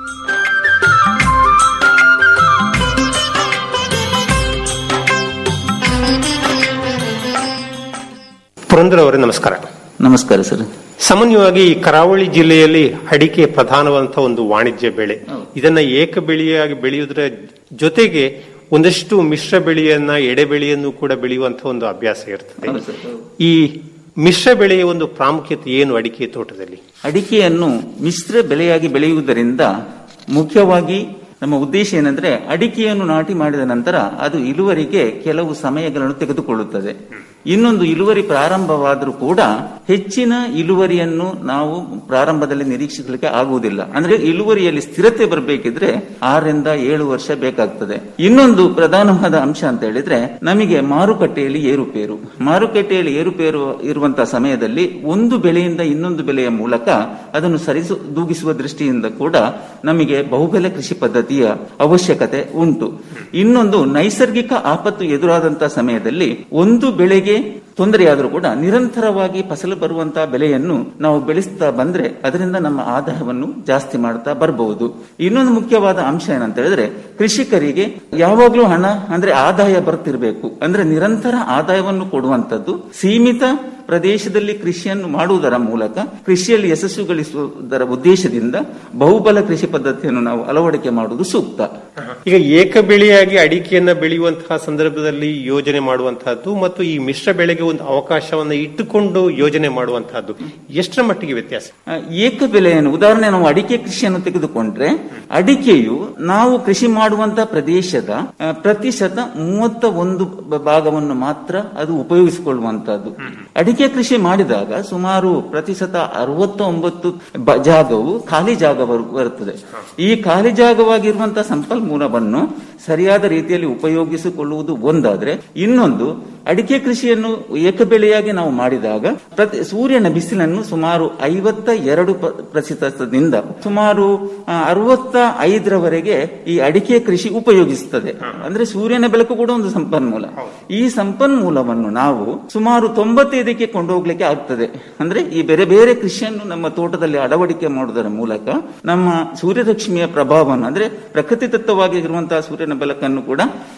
ಪುರಂದರ್ ಅವರೇ ನಮಸ್ಕಾರ ನಮಸ್ಕಾರ ಸರ್ ಸಾಮಾನ್ಯವಾಗಿ ಈ ಕರಾವಳಿ ಜಿಲ್ಲೆಯಲ್ಲಿ ಅಡಿಕೆ ಪ್ರಧಾನವಾದಂತಹ ಒಂದು ವಾಣಿಜ್ಯ ಬೆಳೆ ಇದನ್ನ ಏಕ ಬೆಳೆಯಾಗಿ ಬೆಳೆಯುವುದರ ಜೊತೆಗೆ ಒಂದಷ್ಟು ಮಿಶ್ರ ಬೆಳೆಯನ್ನ ಎಡೆ ಬೆಳೆಯನ್ನು ಕೂಡ ಬೆಳೆಯುವಂತಹ ಒಂದು ಅಭ್ಯಾಸ ಇರ್ತದೆ ಈ ಮಿಶ್ರ ಬೆಳೆಯ ಒಂದು ಪ್ರಾಮುಖ್ಯತೆ ಏನು ಅಡಿಕೆ ತೋಟದಲ್ಲಿ ಅಡಿಕೆಯನ್ನು ಮಿಶ್ರ ಬೆಳೆಯಾಗಿ ಬೆಳೆಯುವುದರಿಂದ ಮುಖ್ಯವಾಗಿ ನಮ್ಮ ಉದ್ದೇಶ ಏನಂದ್ರೆ ಅಡಿಕೆಯನ್ನು ನಾಟಿ ಮಾಡಿದ ನಂತರ ಅದು ಇಳುವರಿಗೆ ಕೆಲವು ಸಮಯಗಳನ್ನು ತೆಗೆದುಕೊಳ್ಳುತ್ತದೆ ಇನ್ನೊಂದು ಇಳುವರಿ ಪ್ರಾರಂಭವಾದರೂ ಕೂಡ ಹೆಚ್ಚಿನ ಇಳುವರಿಯನ್ನು ನಾವು ಪ್ರಾರಂಭದಲ್ಲಿ ನಿರೀಕ್ಷಿಸಲಿಕ್ಕೆ ಆಗುವುದಿಲ್ಲ ಅಂದ್ರೆ ಇಳುವರಿಯಲ್ಲಿ ಸ್ಥಿರತೆ ಬರಬೇಕಿದ್ರೆ ಆರರಿಂದ ಏಳು ವರ್ಷ ಬೇಕಾಗ್ತದೆ ಇನ್ನೊಂದು ಪ್ರಧಾನವಾದ ಅಂಶ ಅಂತ ಹೇಳಿದ್ರೆ ನಮಗೆ ಮಾರುಕಟ್ಟೆಯಲ್ಲಿ ಏರುಪೇರು ಮಾರುಕಟ್ಟೆಯಲ್ಲಿ ಏರುಪೇರು ಇರುವಂತಹ ಸಮಯದಲ್ಲಿ ಒಂದು ಬೆಳೆಯಿಂದ ಇನ್ನೊಂದು ಬೆಳೆಯ ಮೂಲಕ ಅದನ್ನು ಸರಿಸು ದೂಗಿಸುವ ದೃಷ್ಟಿಯಿಂದ ಕೂಡ ನಮಗೆ ಬಹುಬೆಲೆ ಕೃಷಿ ಪದ್ಧತಿಯ ಅವಶ್ಯಕತೆ ಉಂಟು ಇನ್ನೊಂದು ನೈಸರ್ಗಿಕ ಆಪತ್ತು ಎದುರಾದಂತಹ ಸಮಯದಲ್ಲಿ ಒಂದು ಬೆಳೆಗೆ ತೊಂದರೆಯಾದರೂ ಕೂಡ ನಿರಂತರವಾಗಿ ಫಸಲು ಬರುವಂತಹ ಬೆಳೆಯನ್ನು ನಾವು ಬೆಳೆಸ್ತಾ ಬಂದ್ರೆ ಅದರಿಂದ ನಮ್ಮ ಆದಾಯವನ್ನು ಜಾಸ್ತಿ ಮಾಡ್ತಾ ಬರಬಹುದು ಇನ್ನೊಂದು ಮುಖ್ಯವಾದ ಅಂಶ ಏನಂತ ಹೇಳಿದ್ರೆ ಕೃಷಿಕರಿಗೆ ಯಾವಾಗ್ಲೂ ಹಣ ಅಂದ್ರೆ ಆದಾಯ ಬರ್ತಿರ್ಬೇಕು ಅಂದ್ರೆ ನಿರಂತರ ಆದಾಯವನ್ನು ಕೊಡುವಂತದ್ದು ಸೀಮಿತ ಪ್ರದೇಶದಲ್ಲಿ ಕೃಷಿಯನ್ನು ಮಾಡುವುದರ ಮೂಲಕ ಕೃಷಿಯಲ್ಲಿ ಯಶಸ್ಸುಗಳಿಸುವುದರ ಉದ್ದೇಶದಿಂದ ಬಹುಬಲ ಕೃಷಿ ಪದ್ಧತಿಯನ್ನು ನಾವು ಅಳವಡಿಕೆ ಮಾಡುವುದು ಸೂಕ್ತ ಈಗ ಏಕ ಬೆಳೆಯಾಗಿ ಅಡಿಕೆಯನ್ನ ಬೆಳೆಯುವಂತಹ ಸಂದರ್ಭದಲ್ಲಿ ಯೋಜನೆ ಮಾಡುವಂತಹದ್ದು ಮತ್ತು ಈ ಮಿಶ್ರ ಬೆಳೆಗೆ ಒಂದು ಅವಕಾಶವನ್ನ ಇಟ್ಟುಕೊಂಡು ಯೋಜನೆ ಮಾಡುವಂತಹದ್ದು ಎಷ್ಟರ ಮಟ್ಟಿಗೆ ವ್ಯತ್ಯಾಸ ಆ, ಏಕ ಬೆಲೆಯನ್ನು ಉದಾಹರಣೆ ನಾವು ಅಡಿಕೆ ಕೃಷಿಯನ್ನು ತೆಗೆದುಕೊಂಡ್ರೆ ಅಡಿಕೆಯು ನಾವು ಕೃಷಿ ಮಾಡುವಂತಹ ಪ್ರದೇಶದ ಆ, ಪ್ರತಿಶತ ಮೂವತ್ತ ಒಂದು ಬ- ಭಾಗವನ್ನು ಮಾತ್ರ ಅದು ಉಪಯೋಗಿಸಿಕೊಳ್ಳುವಂತಹದ್ದು ಅಡಿಕೆ ಕೃಷಿ ಮಾಡಿದಾಗ ಸುಮಾರು ಪ್ರತಿಶತ ಅರವತ್ತ ಒಂಬತ್ತು ಬ- ಜಾಗವು ಖಾಲಿ ಜಾಗ ಬರು- ಬರುತ್ತದೆ ಈ ಖಾಲಿ ಜಾಗವಾಗಿರುವಂತಹ ಸಂಪನ್ಮೂಲವನ್ನು ಸರಿಯಾದ ರೀತಿಯಲ್ಲಿ ಉಪಯೋಗಿಸಿಕೊಳ್ಳುವುದು ಒಂದಾದ್ರೆ ಇನ್ನೊಂದು ಅಡಿಕೆ ಕೃಷಿಯನ್ನು ಏಕಬೆಳೆಯಾಗಿ ನಾವು ಮಾಡಿದಾಗ ಪ್ರತಿ ಸೂರ್ಯನ ಬಿಸಿಲನ್ನು ಸುಮಾರು ಐವತ್ತ ಎರಡು ಪ- ಪ್ರತಿಶತದಿಂದ ಸುಮಾರು ಆ, ಅರವತ್ತ ಐದರವರೆಗೆ ಈ ಅಡಿಕೆ ಕೃಷಿ ಉಪಯೋಗಿಸುತ್ತದೆ ಅಂದ್ರೆ ಸೂರ್ಯನ ಬೆಳಕು ಕೂಡ ಒಂದು ಸಂಪನ್ಮೂಲ ಈ ಸಂಪನ್ಮೂಲವನ್ನು ನಾವು ಸುಮಾರು ತೊಂಬತ್ತೈದಕ್ಕೆ ಕೊಂಡೋಗ್ಲಿಕ್ಕೆ ಆಗ್ತದೆ ಅಂದ್ರೆ ಈ ಬೇರೆ ಬೇರೆ ಕೃಷಿಯನ್ನು ನಮ್ಮ ತೋಟದಲ್ಲಿ ಅಳವಡಿಕೆ ಮಾಡುವುದರ ಮೂಲಕ ನಮ್ಮ ಸೂರ್ಯರಶ್ಮಿಯ ಪ್ರಭಾವವನ್ನು ಅಂದ್ರೆ ಪ್ರಕೃತಿ ತತ್ವವಾಗಿ ಇರುವಂತಹ ಸೂರ್ಯನ ಬೆಳಕನ್ನು ಕೂಡ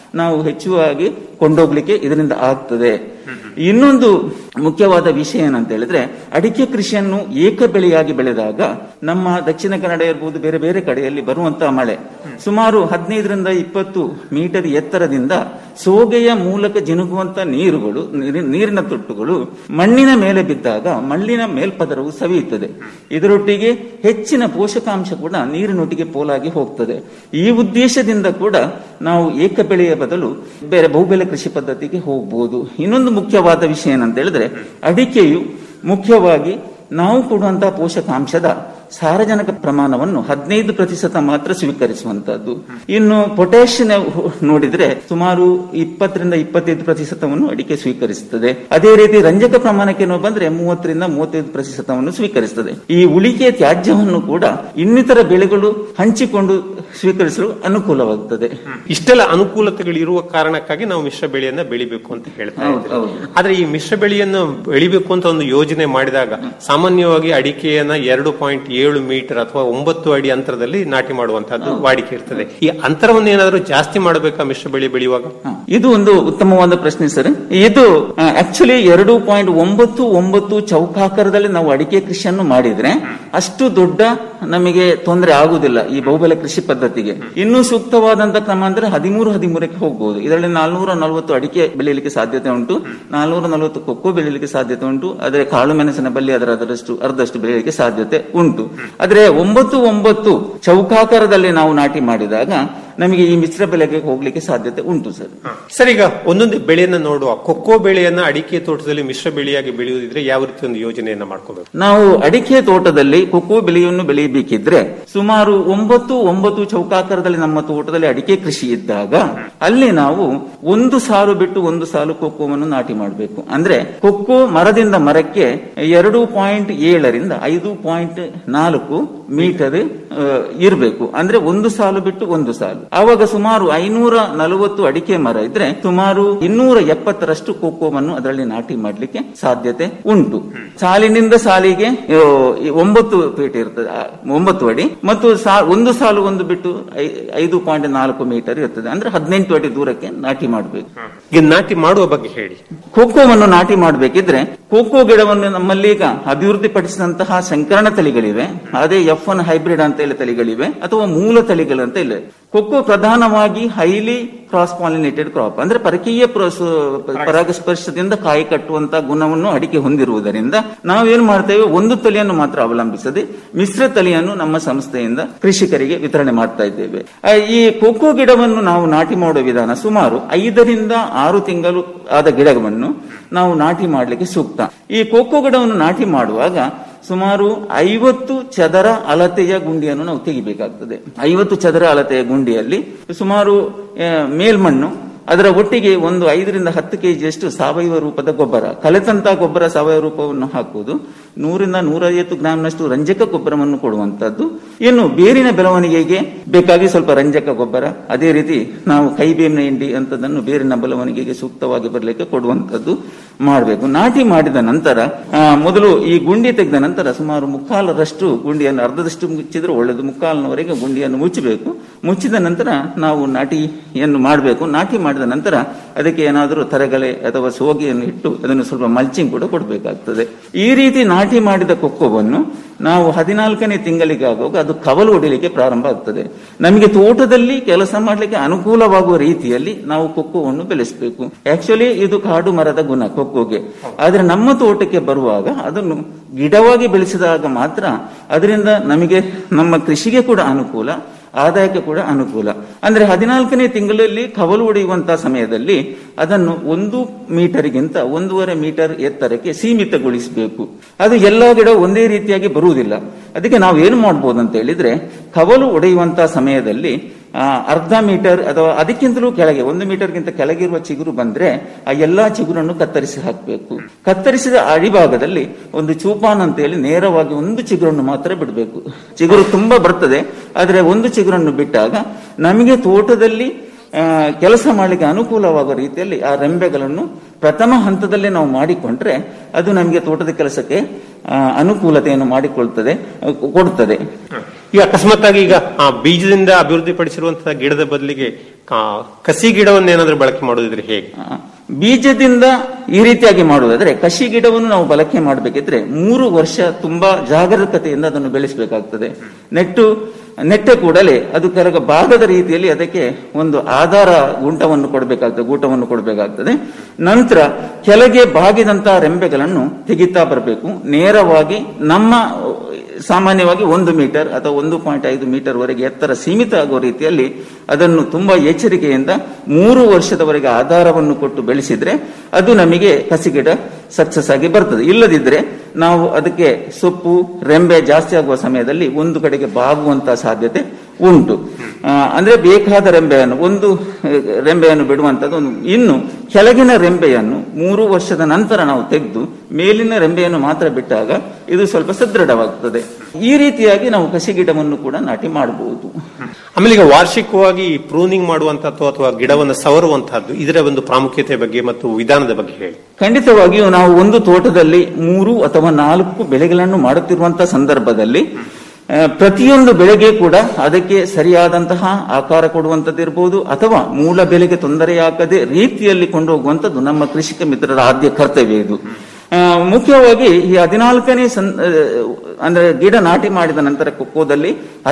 ನಾವು ಹೆಚ್ಚುವಾಗಿ ಕೊಂಡೋಗ್ಲಿಕ್ಕೆ ಇದರಿಂದ ಆಗ್ತದೆ ಇನ್ನೊಂದು ಮುಖ್ಯವಾದ ವಿಷಯ ಏನಂತ ಹೇಳಿದ್ರೆ ಅಡಿಕೆ ಕೃಷಿಯನ್ನು ಏಕ ಬೆಳೆಯಾಗಿ ಬೆಳೆದಾಗ ನಮ್ಮ ದಕ್ಷಿಣ ಕನ್ನಡ ಇರ್ಬೋದು ಬೇರೆ ಬೇರೆ ಕಡೆಯಲ್ಲಿ ಬರುವಂತಹ ಮಳೆ ಸುಮಾರು ಹದಿನೈದರಿಂದ ಇಪ್ಪತ್ತು ಮೀಟರ್ ಎತ್ತರದಿಂದ ಸೋಗೆಯ ಮೂಲಕ ಜಿನುಗುವಂತ ನೀರುಗಳು ನೀರಿ- ನೀರಿನ ತೊಟ್ಟುಗಳು ಮಣ್ಣಿನ ಮೇಲೆ ಬಿದ್ದಾಗ ಮಣ್ಣಿನ ಮೇಲ್ಪದರವು ಸವಿಯುತ್ತದೆ ಇದರೊಟ್ಟಿಗೆ ಹೆಚ್ಚಿನ ಪೋಷಕಾಂಶ ಕೂಡ ನೀರಿನೊಟ್ಟಿಗೆ ಪೋಲಾಗಿ ಹೋಗ್ತದೆ ಈ ಉದ್ದೇಶದಿಂದ ಕೂಡ ನಾವು ಏಕ ಬೆಳೆಯ ಬದಲು ಬೇರೆ ಬಹುಬೆಲೆ ಕೃಷಿ ಪದ್ಧತಿಗೆ ಹೋಗಬಹುದು ಇನ್ನೊಂದು ಮುಖ್ಯವಾದ ವಿಷಯ ಏನಂತ ಹೇಳಿದ್ರೆ ಅಡಿಕೆಯು ಮುಖ್ಯವಾಗಿ ನಾವು ಕೊಡುವಂತಹ ಪೋಷಕಾಂಶದ ಸಾರಜನಕ ಪ್ರಮಾಣವನ್ನು ಹದಿನೈದು ಪ್ರತಿಶತ ಮಾತ್ರ ಸ್ವೀಕರಿಸುವಂತಹದ್ದು ಇನ್ನು ಪೊಟ್ಯಾಷಿಯಂ ನೋಡಿದ್ರೆ ಸುಮಾರು ಇಪ್ಪತ್ತರಿಂದ ಇಪ್ಪತ್ತೈದು ಪ್ರತಿಶತವನ್ನು ಅಡಿಕೆ ಸ್ವೀಕರಿಸುತ್ತದೆ ಅದೇ ರೀತಿ ರಂಜಕ ಪ್ರಮಾಣಕ್ಕೆ ನಾವು ಬಂದ್ರೆ ಮೂವತ್ತರಿಂದ ಮೂವತ್ತೈದು ಪ್ರತಿಶತವನ್ನು ಸ್ವೀಕರಿಸುತ್ತದೆ ಈ ಉಳಿಕೆ ತ್ಯಾಜ್ಯವನ್ನು ಕೂಡ ಇನ್ನಿತರ ಬೆಳೆಗಳು ಹಂಚಿಕೊಂಡು ಸ್ವೀಕರಿಸಲು ಅನುಕೂಲವಾಗುತ್ತದೆ ಇಷ್ಟೆಲ್ಲ ಅನುಕೂಲತೆಗಳು ಇರುವ ಕಾರಣಕ್ಕಾಗಿ ನಾವು ಮಿಶ್ರ ಬೆಳೆಯನ್ನ ಬೆಳಿಬೇಕು ಅಂತ ಹೇಳ್ತಾ ಹೌದು, ಇದ್ದೀವಿ ಹೌದು. ಆದ್ರೆ ಈ ಮಿಶ್ರ ಬೆಳೆಯನ್ನು ಬೆಳಿಬೇಕು ಅಂತ ಒಂದು ಯೋಜನೆ ಮಾಡಿದಾಗ ಸಾಮಾನ್ಯವಾಗಿ ಅಡಿಕೆಯನ್ನ ಎರಡು ಪಾಯಿಂಟ್ ಏಳು ಮೀಟರ್ ಅಥವಾ ಒಂಬತ್ತು ಅಡಿ ಅಂತರದಲ್ಲಿ ನಾಟಿ ಮಾಡುವಂತಹದ್ದು ವಾಡಿಕೆ ಇರ್ತದೆ ಈ ಅಂತರವನ್ನು ಏನಾದರೂ ಜಾಸ್ತಿ ಮಾಡಬೇಕಾ ಮಿಶ್ರ ಬೆಳೆ ಬೆಳೆಯುವಾಗ ಇದು ಒಂದು ಉತ್ತಮವಾದ ಪ್ರಶ್ನೆ ಸರ್ ಇದು ಆಕ್ಚುಲಿ ಎರಡು ಪಾಯಿಂಟ್ ಒಂಬತ್ತು ಒಂಬತ್ತು ಚೌಕಾಕಾರದಲ್ಲಿ ನಾವು ಅಡಿಕೆ ಕೃಷಿಯನ್ನು ಮಾಡಿದ್ರೆ ಅಷ್ಟು ದೊಡ್ಡ ನಮಗೆ ತೊಂದರೆ ಆಗುದಿಲ್ಲ ಈ ಬಹುಬೆಲೆ ಕೃಷಿ ಪದ್ಧತಿಗೆ ಇನ್ನೂ ಸೂಕ್ತವಾದಂತ ಕ್ರಮ ಅಂದ್ರೆ ಹದಿಮೂರು ಹದಿಮೂರಕ್ಕೆ ಹೋಗಬಹುದು ಇದರಲ್ಲಿ ನಾಲ್ನೂರ ನಲವತ್ತು ಅಡಿಕೆ ಬೆಳೆಯಲಿಕ್ಕೆ ಸಾಧ್ಯತೆ ಉಂಟು ನಾಲ್ನೂರ ನಲವತ್ತು ಕೊಕ್ಕೋ ಬೆಳೆಯಲಿಕ್ಕೆ ಸಾಧ್ಯತೆ ಉಂಟು ಆದರೆ ಕಾಳು ಮೆಣಸಿನ ಬಲ್ಲಿ ಅದರ ಅದರಷ್ಟು ಅರ್ಧಷ್ಟು ಬೆಳೆಯಲಿಕ್ಕೆ ಸಾಧ್ಯತೆ ಉಂಟು ಆದ್ರೆ ಒಂಬತ್ತು ಒಂಬತ್ತು ಚೌಕಾಕಾರದಲ್ಲಿ ನಾವು ನಾಟಿ ಮಾಡಿದಾಗ ನಮಗೆ ಈ ಮಿಶ್ರ ಬೆಳೆಗೆ ಹೋಗ್ಲಿಕ್ಕೆ ಸಾಧ್ಯತೆ ಉಂಟು ಸರ್ ಸರ್ ಈಗ ಒಂದೊಂದು ಬೆಳೆಯನ್ನ ನೋಡುವ ಕೊಕ್ಕೋ ಬೆಳೆಯನ್ನ ಅಡಿಕೆ ತೋಟದಲ್ಲಿ ಮಿಶ್ರ ಬೆಳೆಯಾಗಿ ಬೆಳೆಯುವುದಿದ್ರೆ ಯಾವ ರೀತಿ ಒಂದು ಯೋಜನೆಯನ್ನ ಮಾಡ್ಕೋಬೇಕು ನಾವು ಅಡಿಕೆ ತೋಟದಲ್ಲಿ ಕೊಕ್ಕೋ ಬೆಳೆಯನ್ನು ಬೆಳೆಯಬೇಕಿದ್ರೆ ಸುಮಾರು ಒಂಬತ್ತು ಒಂಬತ್ತು ಚೌಕಾಕಾರದಲ್ಲಿ ನಮ್ಮ ತೋಟದಲ್ಲಿ ಅಡಿಕೆ ಕೃಷಿ ಇದ್ದಾಗ ಅಲ್ಲಿ ನಾವು ಒಂದು ಸಾಲು ಬಿಟ್ಟು ಒಂದು ಸಾಲು ಕೊಕ್ಕೋವನ್ನು ನಾಟಿ ಮಾಡಬೇಕು ಅಂದ್ರೆ ಕೊಕ್ಕೋ ಮರದಿಂದ ಮರಕ್ಕೆ ಎರಡು ಪಾಯಿಂಟ್ ಏಳರಿಂದ ಐದು ಪಾಯಿಂಟ್ ನಾಲ್ಕು ಮೀಟರ್ ಇರಬೇಕು ಅಂದ್ರೆ ಒಂದು ಸಾಲು ಬಿಟ್ಟು ಒಂದು ಸಾಲು ಆವಾಗ ಸುಮಾರು ಐನೂರ ನಲವತ್ತು ಅಡಿಕೆ ಮರ ಇದ್ರೆ ಸುಮಾರು ಇನ್ನೂರ ಎಪ್ಪತ್ತರಷ್ಟು ಕೊಕ್ಕೋವನ್ನು ಅದರಲ್ಲಿ ನಾಟಿ ಮಾಡಲಿಕ್ಕೆ ಸಾಧ್ಯತೆ ಉಂಟು ಸಾಲಿನಿಂದ ಸಾಲಿಗೆ ಆ, ಈ ಒಂಬತ್ತು ಫೀಟ್ ಇರ್ತದೆ ಆ, ಒಂಬತ್ತು ಅಡಿ ಮತ್ತು ಸಾ- ಒಂದು ಸಾಲು ಒಂದು ಬಿಟ್ಟು ಐ- ಐದು ಪಾಯಿಂಟ್ ನಾಲ್ಕು ಮೀಟರ್ ಇರ್ತದೆ ಅಂದ್ರೆ ಹದಿನೆಂಟು ಅಡಿ ದೂರಕ್ಕೆ ನಾಟಿ ಮಾಡಬೇಕು ಈಗ ನಾಟಿ ಮಾಡುವ ಬಗ್ಗೆ ಹೇಳಿ ಕೋಕೋವನ್ನು ನಾಟಿ ಮಾಡಬೇಕಿದ್ರೆ ಕೋಕೋ ಗಿಡವನ್ನು ನಮ್ಮಲ್ಲಿ ಈಗ ಅಭಿವೃದ್ಧಿ ಪಡಿಸಿದಂತಹ ಸಂಕರಣ ತಳಿಗಳಿವೆ ಅದೇ ಎಫ್ ಒನ್ ಹೈಬ್ರಿಡ್ ಅಂತ ಹೇಳಿ ತಳಿಗಳಿವೆ ಅಥವಾ ಮೂಲ ತಳಿಗಳು ಅಂತ ಇಲ್ಲ ಕೊಕ್ಕೋ ಪ್ರಧಾನವಾಗಿ ಹೈಲಿ ಕ್ರಾಸ್ ಪಾಲಿನೇಟೆಡ್ ಕ್ರಾಪ್ ಅಂದ್ರೆ ಪರಕೀಯ ಪ್ರೋಸ- ಪರಾಗಸ್ಪರ್ಶದಿಂದ ಕಾಯಿ ಕಟ್ಟುವಂತ ಗುಣವನ್ನು ಅಡಿಕೆ ಹೊಂದಿರುವುದರಿಂದ ನಾವೇನ್ ಮಾಡ್ತೇವೆ ಒಂದು ತಳಿಯನ್ನು ಮಾತ್ರ ಅವಲಂಬಿಸದೆ ಮಿಶ್ರ ತಳಿಯನ್ನು ನಮ್ಮ ಸಂಸ್ಥೆಯಿಂದ ಕೃಷಿಕರಿಗೆ ವಿತರಣೆ ಮಾಡ್ತಾ ಇದ್ದೇವೆ ಆ, ಈ ಕೋಕೋ ಗಿಡವನ್ನು ನಾವು ನಾಟಿ ಮಾಡುವ ವಿಧಾನ ಸುಮಾರು ಐದರಿಂದ ಆರು ತಿಂಗಳು ಆದ ಗಿಡವನ್ನು ನಾವು ನಾಟಿ ಮಾಡಲಿಕ್ಕೆ ಸೂಕ್ತ ಈ ಕೋಕೋ ಗಿಡವನ್ನು ನಾಟಿ ಮಾಡುವಾಗ ಸುಮಾರು ಐವತ್ತು ಚದರ ಅಳತೆಯ ಗುಂಡಿಯನ್ನು ನಾವು ತೆಗಿಬೇಕಾಗ್ತದೆ ಐವತ್ತು ಚದರ ಅಳತೆಯ ಗುಂಡಿಯಲ್ಲಿ ಸುಮಾರು ಆ, ಮೇಲ್ಮಣ್ಣು ಅದರ ಒಟ್ಟಿಗೆ ಒಂದು ಐದರಿಂದ ಹತ್ತು ಕೆಜಿಯಷ್ಟು ಸಾವಯವ ರೂಪದ ಗೊಬ್ಬರ ಕಲೆತಂತ ಗೊಬ್ಬರ ಸಾವಯವ ರೂಪವನ್ನು ಹಾಕುವುದು ನೂರಿಂದ ನೂರೈವತ್ತು ಗ್ರಾಂನಷ್ಟು ರಂಜಕ ಗೊಬ್ಬರವನ್ನು ಕೊಡುವಂತದ್ದು ಇನ್ನು ಬೇರಿನ ಬೆಳವಣಿಗೆಗೆ ಬೇಕಾಗಿ ಸ್ವಲ್ಪ ರಂಜಕ ಗೊಬ್ಬರ ಅದೇ ರೀತಿ ನಾವು ಕೈಬೇವಿನ ಹಿಂಡಿ ಅಂತದನ್ನು ಬೇರಿನ ಬೆಳವಣಿಗೆಗೆ ಸೂಕ್ತವಾಗಿ ಬರಲಿಕ್ಕೆ ಕೊಡುವಂತದ್ದು ಮಾಡಬೇಕು ನಾಟಿ ಮಾಡಿದ ನಂತರ ಆ, ಮೊದಲು ಈ ಗುಂಡಿ ತೆಗೆದ ನಂತರ ಸುಮಾರು ಮುಕ್ಕಾಲರಷ್ಟು ಗುಂಡಿಯನ್ನು ಅರ್ಧದಷ್ಟು ಮುಚ್ಚಿದ್ರೆ ಒಳ್ಳೆಯದು ಮುಕ್ಕಾಲಿನವರೆಗೆ ಗುಂಡಿಯನ್ನು ಮುಚ್ಚಬೇಕು ಮುಚ್ಚಿದ ನಂತರ ನಾವು ನಾಟಿಯನ್ನು ಮಾಡಬೇಕು ನಾಟಿ ಮಾಡಿದ ನಂತರ ಅದಕ್ಕೆ ಏನಾದರೂ ತರಗಲೆ ಅಥವಾ ಸೋಗೆಯನ್ನು ಇಟ್ಟು ಅದನ್ನು ಸ್ವಲ್ಪ ಮಲ್ಚಿಂಗ್ ಕೂಡ ಕೊಡಬೇಕಾಗ್ತದೆ ಈ ರೀತಿ ನಾಟಿ ಮಾಡಿದ ಕೊಕ್ಕೋವನ್ನು ನಾವು ಹದಿನಾಲ್ಕನೇ ತಿಂಗಳಿಗೆ ಆಗುವಾಗ ಅದು ಕವಲು ಹೊಡಿಲಿಕ್ಕೆ ಪ್ರಾರಂಭ ಆಗ್ತದೆ ನಮಗೆ ತೋಟದಲ್ಲಿ ಕೆಲಸ ಮಾಡಲಿಕ್ಕೆ ಅನುಕೂಲವಾಗುವ ರೀತಿಯಲ್ಲಿ ನಾವು ಕೊಕ್ಕೋವನ್ನು ಬೆಳೆಸಬೇಕು ಆಕ್ಚುಲಿ ಇದು ಕಾಡು ಮರದ ಗುಣ ಕೊಕ್ಕೋಗೆ ಆದ್ರೆ ನಮ್ಮ ತೋಟಕ್ಕೆ ಬರುವಾಗ ಅದನ್ನು ಗಿಡವಾಗಿ ಬೆಳೆಸಿದಾಗ ಮಾತ್ರ ಅದರಿಂದ ನಮಗೆ ನಮ್ಮ ಕೃಷಿಗೆ ಕೂಡ ಅನುಕೂಲ ಆದಾಯಕ್ಕೆ ಕೂಡ ಅನುಕೂಲ ಅಂದ್ರೆ ಹದಿನಾಲ್ಕನೇ ತಿಂಗಳಲ್ಲಿ ಕವಲು ಹೊಡೆಯುವಂತಹ ಸಮಯದಲ್ಲಿ ಅದನ್ನು ಒಂದು ಮೀಟರ್ಗಿಂತ ಒಂದೂವರೆ ಮೀಟರ್ ಎತ್ತರಕ್ಕೆ ಸೀಮಿತಗೊಳಿಸಬೇಕು ಅದು ಎಲ್ಲಾ ಗಿಡ ಒಂದೇ ರೀತಿಯಾಗಿ ಬರುವುದಿಲ್ಲ ಅದಕ್ಕೆ ನಾವು ಏನು ಮಾಡ್ಬೋದು ಅಂತ ಹೇಳಿದ್ರೆ ಕವಲು ಒಡೆಯುವಂತಹ ಸಮಯದಲ್ಲಿ ಆ, ಅರ್ಧ ಮೀಟರ್ ಅಥವಾ ಅದಕ್ಕಿಂತಲೂ ಕೆಳಗೆ ಒಂದು ಮೀಟರ್ಗಿಂತ ಕೆಳಗಿರುವ ಚಿಗುರು ಬಂದ್ರೆ ಆ ಎಲ್ಲಾ ಚಿಗುರನ್ನು ಕತ್ತರಿಸಿ ಹಾಕಬೇಕು ಕತ್ತರಿಸಿದ ಅಡಿಭಾಗದಲ್ಲಿ ಒಂದು ಚೂಪಾನ್ ಅಂತ ಹೇಳಿ ನೇರವಾಗಿ ಒಂದು ಚಿಗುರನ್ನು ಮಾತ್ರ ಬಿಡಬೇಕು ಚಿಗುರು ತುಂಬಾ ಬರ್ತದೆ ಆದ್ರೆ ಒಂದು ಚಿಗುರನ್ನು ಬಿಟ್ಟಾಗ ನಮಗೆ ತೋಟದಲ್ಲಿ ಆ, ಕೆಲಸ ಮಾಡಲಿಕ್ಕೆ ಅನುಕೂಲವಾಗುವ ರೀತಿಯಲ್ಲಿ ಆ ರೆಂಬೆಗಳನ್ನು ಪ್ರಥಮ ಹಂತದಲ್ಲೇ ನಾವು ಮಾಡಿಕೊಂಡ್ರೆ ಅದು ನಮಗೆ ತೋಟದ ಕೆಲಸಕ್ಕೆ ಆ, ಅನುಕೂಲತೆಯನ್ನು ಮಾಡಿಕೊಳ್ತದೆ ಆ, ಕೊಡುತ್ತದೆ ಈಗ ಅಕಸ್ಮಾತ್ ಆಗಿ ಈಗ ಆ, ಬೀಜದಿಂದ ಅಭಿವೃದ್ಧಿಪಡಿಸಿರುವಂತಹ ಗಿಡದ ಬದಲಿಗೆ ಆ, ಕಸಿ ಗಿಡವನ್ನು ಏನಾದ್ರೂ ಬಳಕೆ ಮಾಡೋದಿದ್ರೆ ಹೇಗೆ ಬೀಜದಿಂದ ಈ ರೀತಿಯಾಗಿ ಮಾಡುವುದಾದ್ರೆ ಕಸಿ ಗಿಡವನ್ನು ನಾವು ಬಳಕೆ ಮಾಡಬೇಕಿದ್ರೆ ಮೂರು ವರ್ಷ ತುಂಬಾ ಜಾಗರೂಕತೆಯಿಂದ ಅದನ್ನು ಬೆಳೆಸಬೇಕಾಗ್ತದೆ ನೆಟ್ಟು ನೆಟ್ಟ ಕೂಡಲೇ ಅದು ಕೆಳಗ ಭಾಗದ ರೀತಿಯಲ್ಲಿ ಅದಕ್ಕೆ ಒಂದು ಆಧಾರ ಗುಂಟವನ್ನು ಕೊಡಬೇಕಾಗ್ತದೆ ಗೂಟವನ್ನು ಕೊಡಬೇಕಾಗ್ತದೆ ನಂತರ ಕೆಳಗೆ ಬಾಗಿದಂತಹ ರೆಂಬೆಗಳನ್ನು ತೆಗಿತಾ ಬರಬೇಕು ನೇರವಾಗಿ ನಮ್ಮ ಸಾಮಾನ್ಯವಾಗಿ ಒಂದು ಮೀಟರ್ ಅಥವಾ ಒಂದು ಪಾಯಿಂಟ್ ಐದು ಮೀಟರ್ ವರೆಗೆ ಎತ್ತರ ಸೀಮಿತ ಆಗುವ ರೀತಿಯಲ್ಲಿ ಅದನ್ನು ತುಂಬಾ ಎಚ್ಚರಿಕೆಯಿಂದ ಮೂರು ವರ್ಷದವರೆಗೆ ಆಧಾರವನ್ನು ಕೊಟ್ಟು ಬೆಳೆಸಿದ್ರೆ ಅದು ನಮಗೆ ಕಸಿಗಿಡ ಸಕ್ಸಸ್ ಆಗಿ ಬರ್ತದೆ ಇಲ್ಲದಿದ್ರೆ ನಾವು ಅದಕ್ಕೆ ಸೊಪ್ಪು ರೆಂಬೆ ಜಾಸ್ತಿ ಆಗುವ ಸಮಯದಲ್ಲಿ ಒಂದು ಕಡೆಗೆ ಬಾಗುವಂತಹ ಸಾಧ್ಯತೆ ಉಂಟು ಆ, ಅಂದ್ರೆ ಬೇಕಾದ ರೆಂಬೆಯನ್ನು ಒಂದು ಆ, ರೆಂಬೆಯನ್ನು ಬಿಡುವಂತದ್ದು ಒಂದು ಇನ್ನು ಕೆಳಗಿನ ರೆಂಬೆಯನ್ನು ಮೂರು ವರ್ಷದ ನಂತರ ನಾವು ತೆಗೆದು ಮೇಲಿನ ರೆಂಬೆಯನ್ನು ಮಾತ್ರ ಬಿಟ್ಟಾಗ ಇದು ಸ್ವಲ್ಪ ಸದೃಢವಾಗುತ್ತದೆ ಈ ರೀತಿಯಾಗಿ ನಾವು ಕಸಿ ಗಿಡವನ್ನು ಕೂಡ ನಾಟಿ ಮಾಡಬಹುದು ಆಮೇಲೆ ಈಗ ವಾರ್ಷಿಕವಾಗಿ ಪ್ರೂನಿಂಗ್ ಮಾಡುವಂತದ್ದು ಅಥವಾ ಗಿಡವನ್ನು ಸವರುವಂತಹದ್ದು ಇದರ ಒಂದು ಪ್ರಾಮುಖ್ಯತೆ ಬಗ್ಗೆ ಮತ್ತು ವಿಧಾನದ ಬಗ್ಗೆ ಹೇಳಿ ಖಂಡಿತವಾಗಿಯೂ ನಾವು ಒಂದು ತೋಟದಲ್ಲಿ ಮೂರು ಅಥವಾ ನಾಲ್ಕು ಬೆಳೆಗಳನ್ನು ಮಾಡುತ್ತಿರುವಂತಹ ಸಂದರ್ಭದಲ್ಲಿ ಆ, ಪ್ರತಿಯೊಂದು ಬೆಳೆಗೆ ಕೂಡ ಅದಕ್ಕೆ ಸರಿಯಾದಂತಹ ಆಕಾರ ಕೊಡುವಂತದ್ದಿರಬಹುದು ಅಥವಾ ಮೂಲ ಬೆಲೆಗೆ ತೊಂದರೆಯಾಗದೆ ರೀತಿಯಲ್ಲಿ ಕೊಂಡೋಗುವಂತದ್ದು ನಮ್ಮ ಕೃಷಿಕ ಮಿತ್ರರ ಆದ್ಯ ಕರ್ತವ್ಯ ಇದು ಆ, ಮುಖ್ಯವಾಗಿ ಈ ಹದಿನಾಲ್ಕನೇ ಸಂ ಆ, ಅಂದ್ರೆ ಗಿಡ ನಾಟಿ ಮಾಡಿದ ನಂತರ ಕೊಕ್ಕೋದಲ್ಲಿ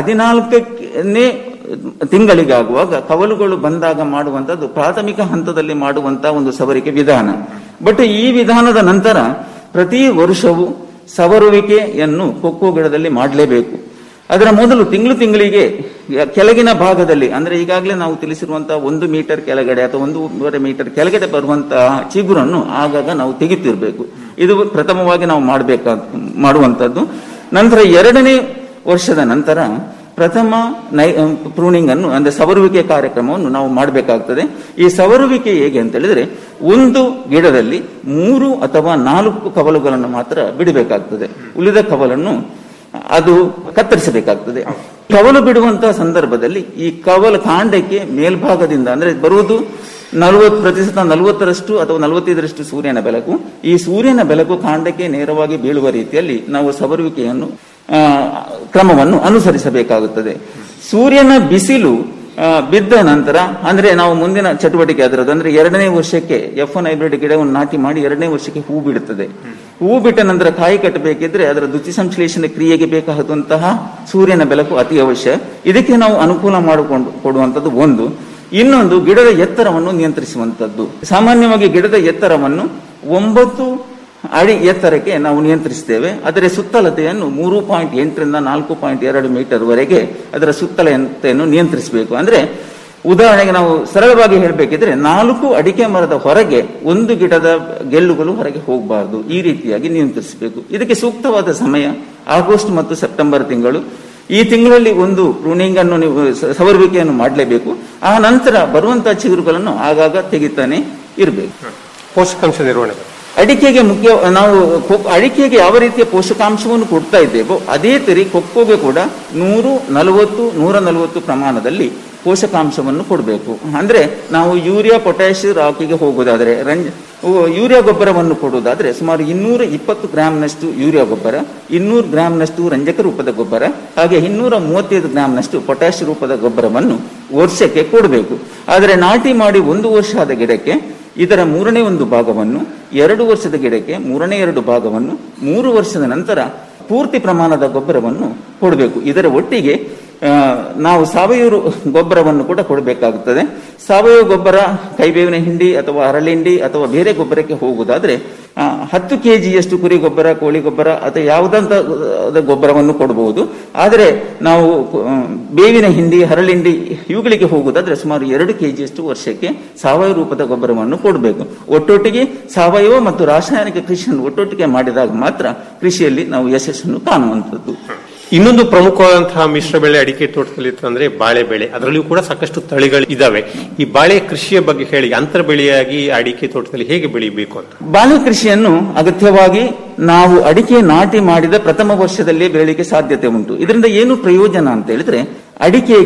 ಹದಿನಾಲ್ಕನೇ ತಿಂಗಳಿಗೆ ಆಗುವಾಗ ಕವಲುಗಳು ಬಂದಾಗ ಮಾಡುವಂತದ್ದು ಪ್ರಾಥಮಿಕ ಹಂತದಲ್ಲಿ ಮಾಡುವಂತಹ ಒಂದು ಸವರಿಕೆ ವಿಧಾನ ಬಟ್ ಈ ವಿಧಾನದ ನಂತರ ಪ್ರತಿ ವರ್ಷವೂ ಸವರುವಿಕೆಯನ್ನು ಕೊಕ್ಕೋ ಗಿಡದಲ್ಲಿ ಮಾಡಲೇಬೇಕು ಅದರ ಮೊದಲು ತಿಂಗಳು ತಿಂಗಳಿಗೆ ಕೆಳಗಿನ ಭಾಗದಲ್ಲಿ ಅಂದ್ರೆ ಈಗಾಗಲೇ ನಾವು ತಿಳಿಸಿರುವಂತಹ ಒಂದು ಮೀಟರ್ ಕೆಳಗಡೆ ಅಥವಾ ಒಂದೂವರೆ ಮೀಟರ್ ಕೆಳಗಡೆ ಬರುವಂತಹ ಚಿಗುರನ್ನು ಆಗಾಗ ನಾವು ತೆಗಿತಿರ್ಬೇಕು ಇದು ಪ್ರಥಮವಾಗಿ ನಾವು ಮಾಡಬೇಕಾದ ಮಾಡುವಂತದ್ದು ನಂತರ ಎರಡನೇ ವರ್ಷದ ನಂತರ ಪ್ರಥಮ ನೈ ಪ್ರೂನಿಂಗ್ ಅನ್ನು ಅಂದ್ರೆ ಸವರುವಿಕೆ ಕಾರ್ಯಕ್ರಮವನ್ನು ನಾವು ಮಾಡಬೇಕಾಗ್ತದೆ ಈ ಸವರುವಿಕೆ ಹೇಗೆ ಅಂತ ಹೇಳಿದ್ರೆ ಒಂದು ಗಿಡದಲ್ಲಿ ಮೂರು ಅಥವಾ ನಾಲ್ಕು ಕವಲುಗಳನ್ನು ಮಾತ್ರ ಬಿಡಬೇಕಾಗ್ತದೆ ಉಳಿದ ಕವಲನ್ನು ಅದು ಕತ್ತರಿಸಬೇಕಾಗ್ತದೆ ಕವಲು ಬಿಡುವಂತಹ ಸಂದರ್ಭದಲ್ಲಿ ಈ ಕವಲು ಕಾಂಡಕ್ಕೆ ಮೇಲ್ಭಾಗದಿಂದ ಅಂದ್ರೆ ಬರುವುದು ನಲವತ್ತು ಪ್ರತಿಶತ ನಲವತ್ತರಷ್ಟು ಅಥವಾ ನಲವತ್ತೈದರಷ್ಟು ಸೂರ್ಯನ ಬೆಳಕು ಈ ಸೂರ್ಯನ ಬೆಳಕು ಕಾಂಡಕ್ಕೆ ನೇರವಾಗಿ ಬೀಳುವ ರೀತಿಯಲ್ಲಿ ನಾವು ಸವರುವಿಕೆಯನ್ನು ಆ, ಕ್ರಮವನ್ನು ಅನುಸರಿಸಬೇಕಾಗುತ್ತದೆ ಸೂರ್ಯನ ಬಿಸಿಲು ಆ, ಬಿದ್ದ ನಂತರ ಅಂದ್ರೆ ನಾವು ಮುಂದಿನ ಚಟುವಟಿಕೆ ಅದರದ್ದು ಅಂದ್ರೆ ಎರಡನೇ ವರ್ಷಕ್ಕೆ ಎಫ್ ಒನ್ ಹೈಬ್ರಿಡ್ ಗಿಡವನ್ನು ನಾಟಿ ಮಾಡಿ ಎರಡನೇ ವರ್ಷಕ್ಕೆ ಹೂ ಬಿಡುತ್ತದೆ ಹೂ ಬಿಟ್ಟ ನಂತರ ಕಾಯಿ ಕಟ್ಟಬೇಕಿದ್ರೆ ಅದರ ದ್ಯುತಿ ಸಂಶ್ಲೇಷಣೆ ಕ್ರಿಯೆಗೆ ಬೇಕಾದಂತಹ ಸೂರ್ಯನ ಬೆಳಕು ಅತಿ ಅವಶ್ಯ ಇದಕ್ಕೆ ನಾವು ಅನುಕೂಲ ಮಾಡಿಕೊಂಡು ಕೊಡುವಂತದ್ದು ಒಂದು ಇನ್ನೊಂದು ಗಿಡದ ಎತ್ತರವನ್ನು ನಿಯಂತ್ರಿಸುವಂತದ್ದು ಸಾಮಾನ್ಯವಾಗಿ ಗಿಡದ ಎತ್ತರವನ್ನು ಒಂಬತ್ತು ಅಡಿ ಎತ್ತರಕ್ಕೆ ನಾವು ನಿಯಂತ್ರಿಸ್ತೇವೆ ಅದರ ಸುತ್ತಳತೆಯನ್ನು ಮೂರು ಪಾಯಿಂಟ್ ಎಂಟರಿಂದ ನಾಲ್ಕು ಪಾಯಿಂಟ್ ಎರಡು ಮೀಟರ್ ವರೆಗೆ ಅದರ ಸುತ್ತಳತೆಯನ್ನು ನಿಯಂತ್ರಿಸಬೇಕು ಅಂದ್ರೆ ಉದಾಹರಣೆಗೆ ನಾವು ಸರಳವಾಗಿ ಹೇಳಬೇಕಿದ್ರೆ ನಾಲ್ಕು ಅಡಿಕೆ ಮರದ ಹೊರಗೆ ಒಂದು ಗಿಡದ ಗೆಲ್ಲುಗಳು ಹೊರಗೆ ಹೋಗಬಾರದು ಈ ರೀತಿಯಾಗಿ ನಿಯಂತ್ರಿಸಬೇಕು ಇದಕ್ಕೆ ಸೂಕ್ತವಾದ ಸಮಯ ಆಗಸ್ಟ್ ಮತ್ತು ಸೆಪ್ಟೆಂಬರ್ ತಿಂಗಳು ಈ ತಿಂಗಳಲ್ಲಿ ಒಂದು ಪ್ರೂನಿಂಗ್ ಅನ್ನು ನೀವು ಸ- ಸವರುವಿಕೆಯನ್ನು ಮಾಡಲೇಬೇಕು ಆ ನಂತರ ಬರುವಂತಹ ಚಿಗುರುಗಳನ್ನು ಆಗಾಗ ತೆಗಿತಾನೆ ಇರಬೇಕು ಪೋಷಕಾಂಶ ನಿರ್ವಹಣೆ ಅಡಿಕೆಗೆ ಮುಖ್ಯ ನಾವು ಕೊ- ಅಡಿಕೆಗೆ ಯಾವ ರೀತಿಯ ಪೋಷಕಾಂಶವನ್ನು ಕೊಡ್ತಾ ಇದ್ದೇವೋ ಅದೇ ತರಿ ಕೊಕ್ಕೋಗೆ ಕೂಡ ನೂರು ನಲವತ್ತು ನೂರ ನಲವತ್ತು ಪ್ರಮಾಣದಲ್ಲಿ ಪೋಷಕಾಂಶವನ್ನು ಕೊಡಬೇಕು ಅಂದ್ರೆ ನಾವು ಯೂರಿಯಾ ಪೊಟ್ಯಾಶ್ ರಾಕಿಗೆ ಹೋಗುವುದಾದ್ರೆ ರಂಜ ಓ, ಯೂರಿಯಾ ಗೊಬ್ಬರವನ್ನು ಕೊಡುವುದಾದ್ರೆ ಸುಮಾರು ಇನ್ನೂರ ಇಪ್ಪತ್ತು ಗ್ರಾಂನಷ್ಟು ಯೂರಿಯಾ ಗೊಬ್ಬರ ಇನ್ನೂರು ಗ್ರಾಂನಷ್ಟು ರಂಜಕ ರೂಪದ ಗೊಬ್ಬರ ಹಾಗೆ ಇನ್ನೂರ ಮೂವತ್ತೈದು ಗ್ರಾಂನಷ್ಟು ಪೊಟ್ಯಾಶ್ ರೂಪದ ಗೊಬ್ಬರವನ್ನು ವರ್ಷಕ್ಕೆ ಕೊಡಬೇಕು ಆದರೆ ನಾಟಿ ಮಾಡಿ ಒಂದು ವರ್ಷ ಆದ ಗಿಡಕ್ಕೆ ಇದರ ಮೂರನೇ ಒಂದು ಭಾಗವನ್ನು ಎರಡು ವರ್ಷದ ಗಿಡಕ್ಕೆ ಮೂರನೇ ಎರಡು ಭಾಗವನ್ನು ಮೂರು ವರ್ಷದ ನಂತರ ಪೂರ್ತಿ ಪ್ರಮಾಣದ ಗೊಬ್ಬರವನ್ನು ಕೊಡಬೇಕು ಇದರ ಒಟ್ಟಿಗೆ ಆ, ನಾವು ಸಾವಯವ ಗೊಬ್ಬರವನ್ನು ಕೂಡ ಕೊಡಬೇಕಾಗುತ್ತದೆ ಸಾವಯವ ಗೊಬ್ಬರ ಕೈಬೇವಿನ ಹಿಂಡಿ ಅಥವಾ ಹರಳಿಂಡಿ ಅಥವಾ ಬೇರೆ ಗೊಬ್ಬರಕ್ಕೆ ಹೋಗುವುದಾದ್ರೆ ಆ, ಹತ್ತು ಕೆಜಿಯಷ್ಟು ಕುರಿ ಗೊಬ್ಬರ ಕೋಳಿ ಗೊಬ್ಬರ ಅಥವಾ ಯಾವುದಂತ ಗೊಬ್ಬರವನ್ನು ಕೊಡಬಹುದು ಆದರೆ ನಾವು ಆ, ಬೇವಿನ ಹಿಂಡಿ ಹರಳಿಂಡಿ ಇವುಗಳಿಗೆ ಹೋಗುವುದಾದ್ರೆ ಸುಮಾರು ಎರಡು ಕೆಜಿಯಷ್ಟು ವರ್ಷಕ್ಕೆ ಸಾವಯವ ರೂಪದ ಗೊಬ್ಬರವನ್ನು ಕೊಡಬೇಕು ಒಟ್ಟೊಟ್ಟಿಗೆ ಸಾವಯವ ಮತ್ತು ರಾಸಾಯನಿಕ ಕೃಷಿಯನ್ನು ಒಟ್ಟೊಟ್ಟಿಗೆ ಮಾಡಿದಾಗ ಮಾತ್ರ ಕೃಷಿಯಲ್ಲಿ ನಾವು ಯಶಸ್ಸನ್ನು ಕಾಣುವಂಥದ್ದು ಇನ್ನೊಂದು ಪ್ರಮುಖವಾದಂತಹ ಮಿಶ್ರ ಬೆಳೆ ಅಡಿಕೆ ತೋಟದಲ್ಲಿ ಇತ್ತು ಅಂದ್ರೆ ಬಾಳೆ ಬೆಳೆ ಅದರಲ್ಲಿಯೂ ಕೂಡ ಸಾಕಷ್ಟು ತಳಿಗಳು ಇದಾವೆ ಈ ಬಾಳೆ ಕೃಷಿಯ ಬಗ್ಗೆ ಹೇಳಿ ಅಂತರ ಬೆಳೆಯಾಗಿ ಅಡಿಕೆ ತೋಟದಲ್ಲಿ ಹೇಗೆ ಬೆಳಿಬೇಕು ಅಂತ ಬಾಳೆ ಕೃಷಿಯನ್ನು ಅಗತ್ಯವಾಗಿ ನಾವು ಅಡಿಕೆ ನಾಟಿ ಮಾಡಿದ ಪ್ರಥಮ ವರ್ಷದಲ್ಲೇ ಬೆಳಲಿಕ್ಕೆ ಸಾಧ್ಯತೆ ಉಂಟು ಇದರಿಂದ ಏನು ಪ್ರಯೋಜನ ಅಂತ ಹೇಳಿದ್ರೆ ಅಡಿಕೆಗೆ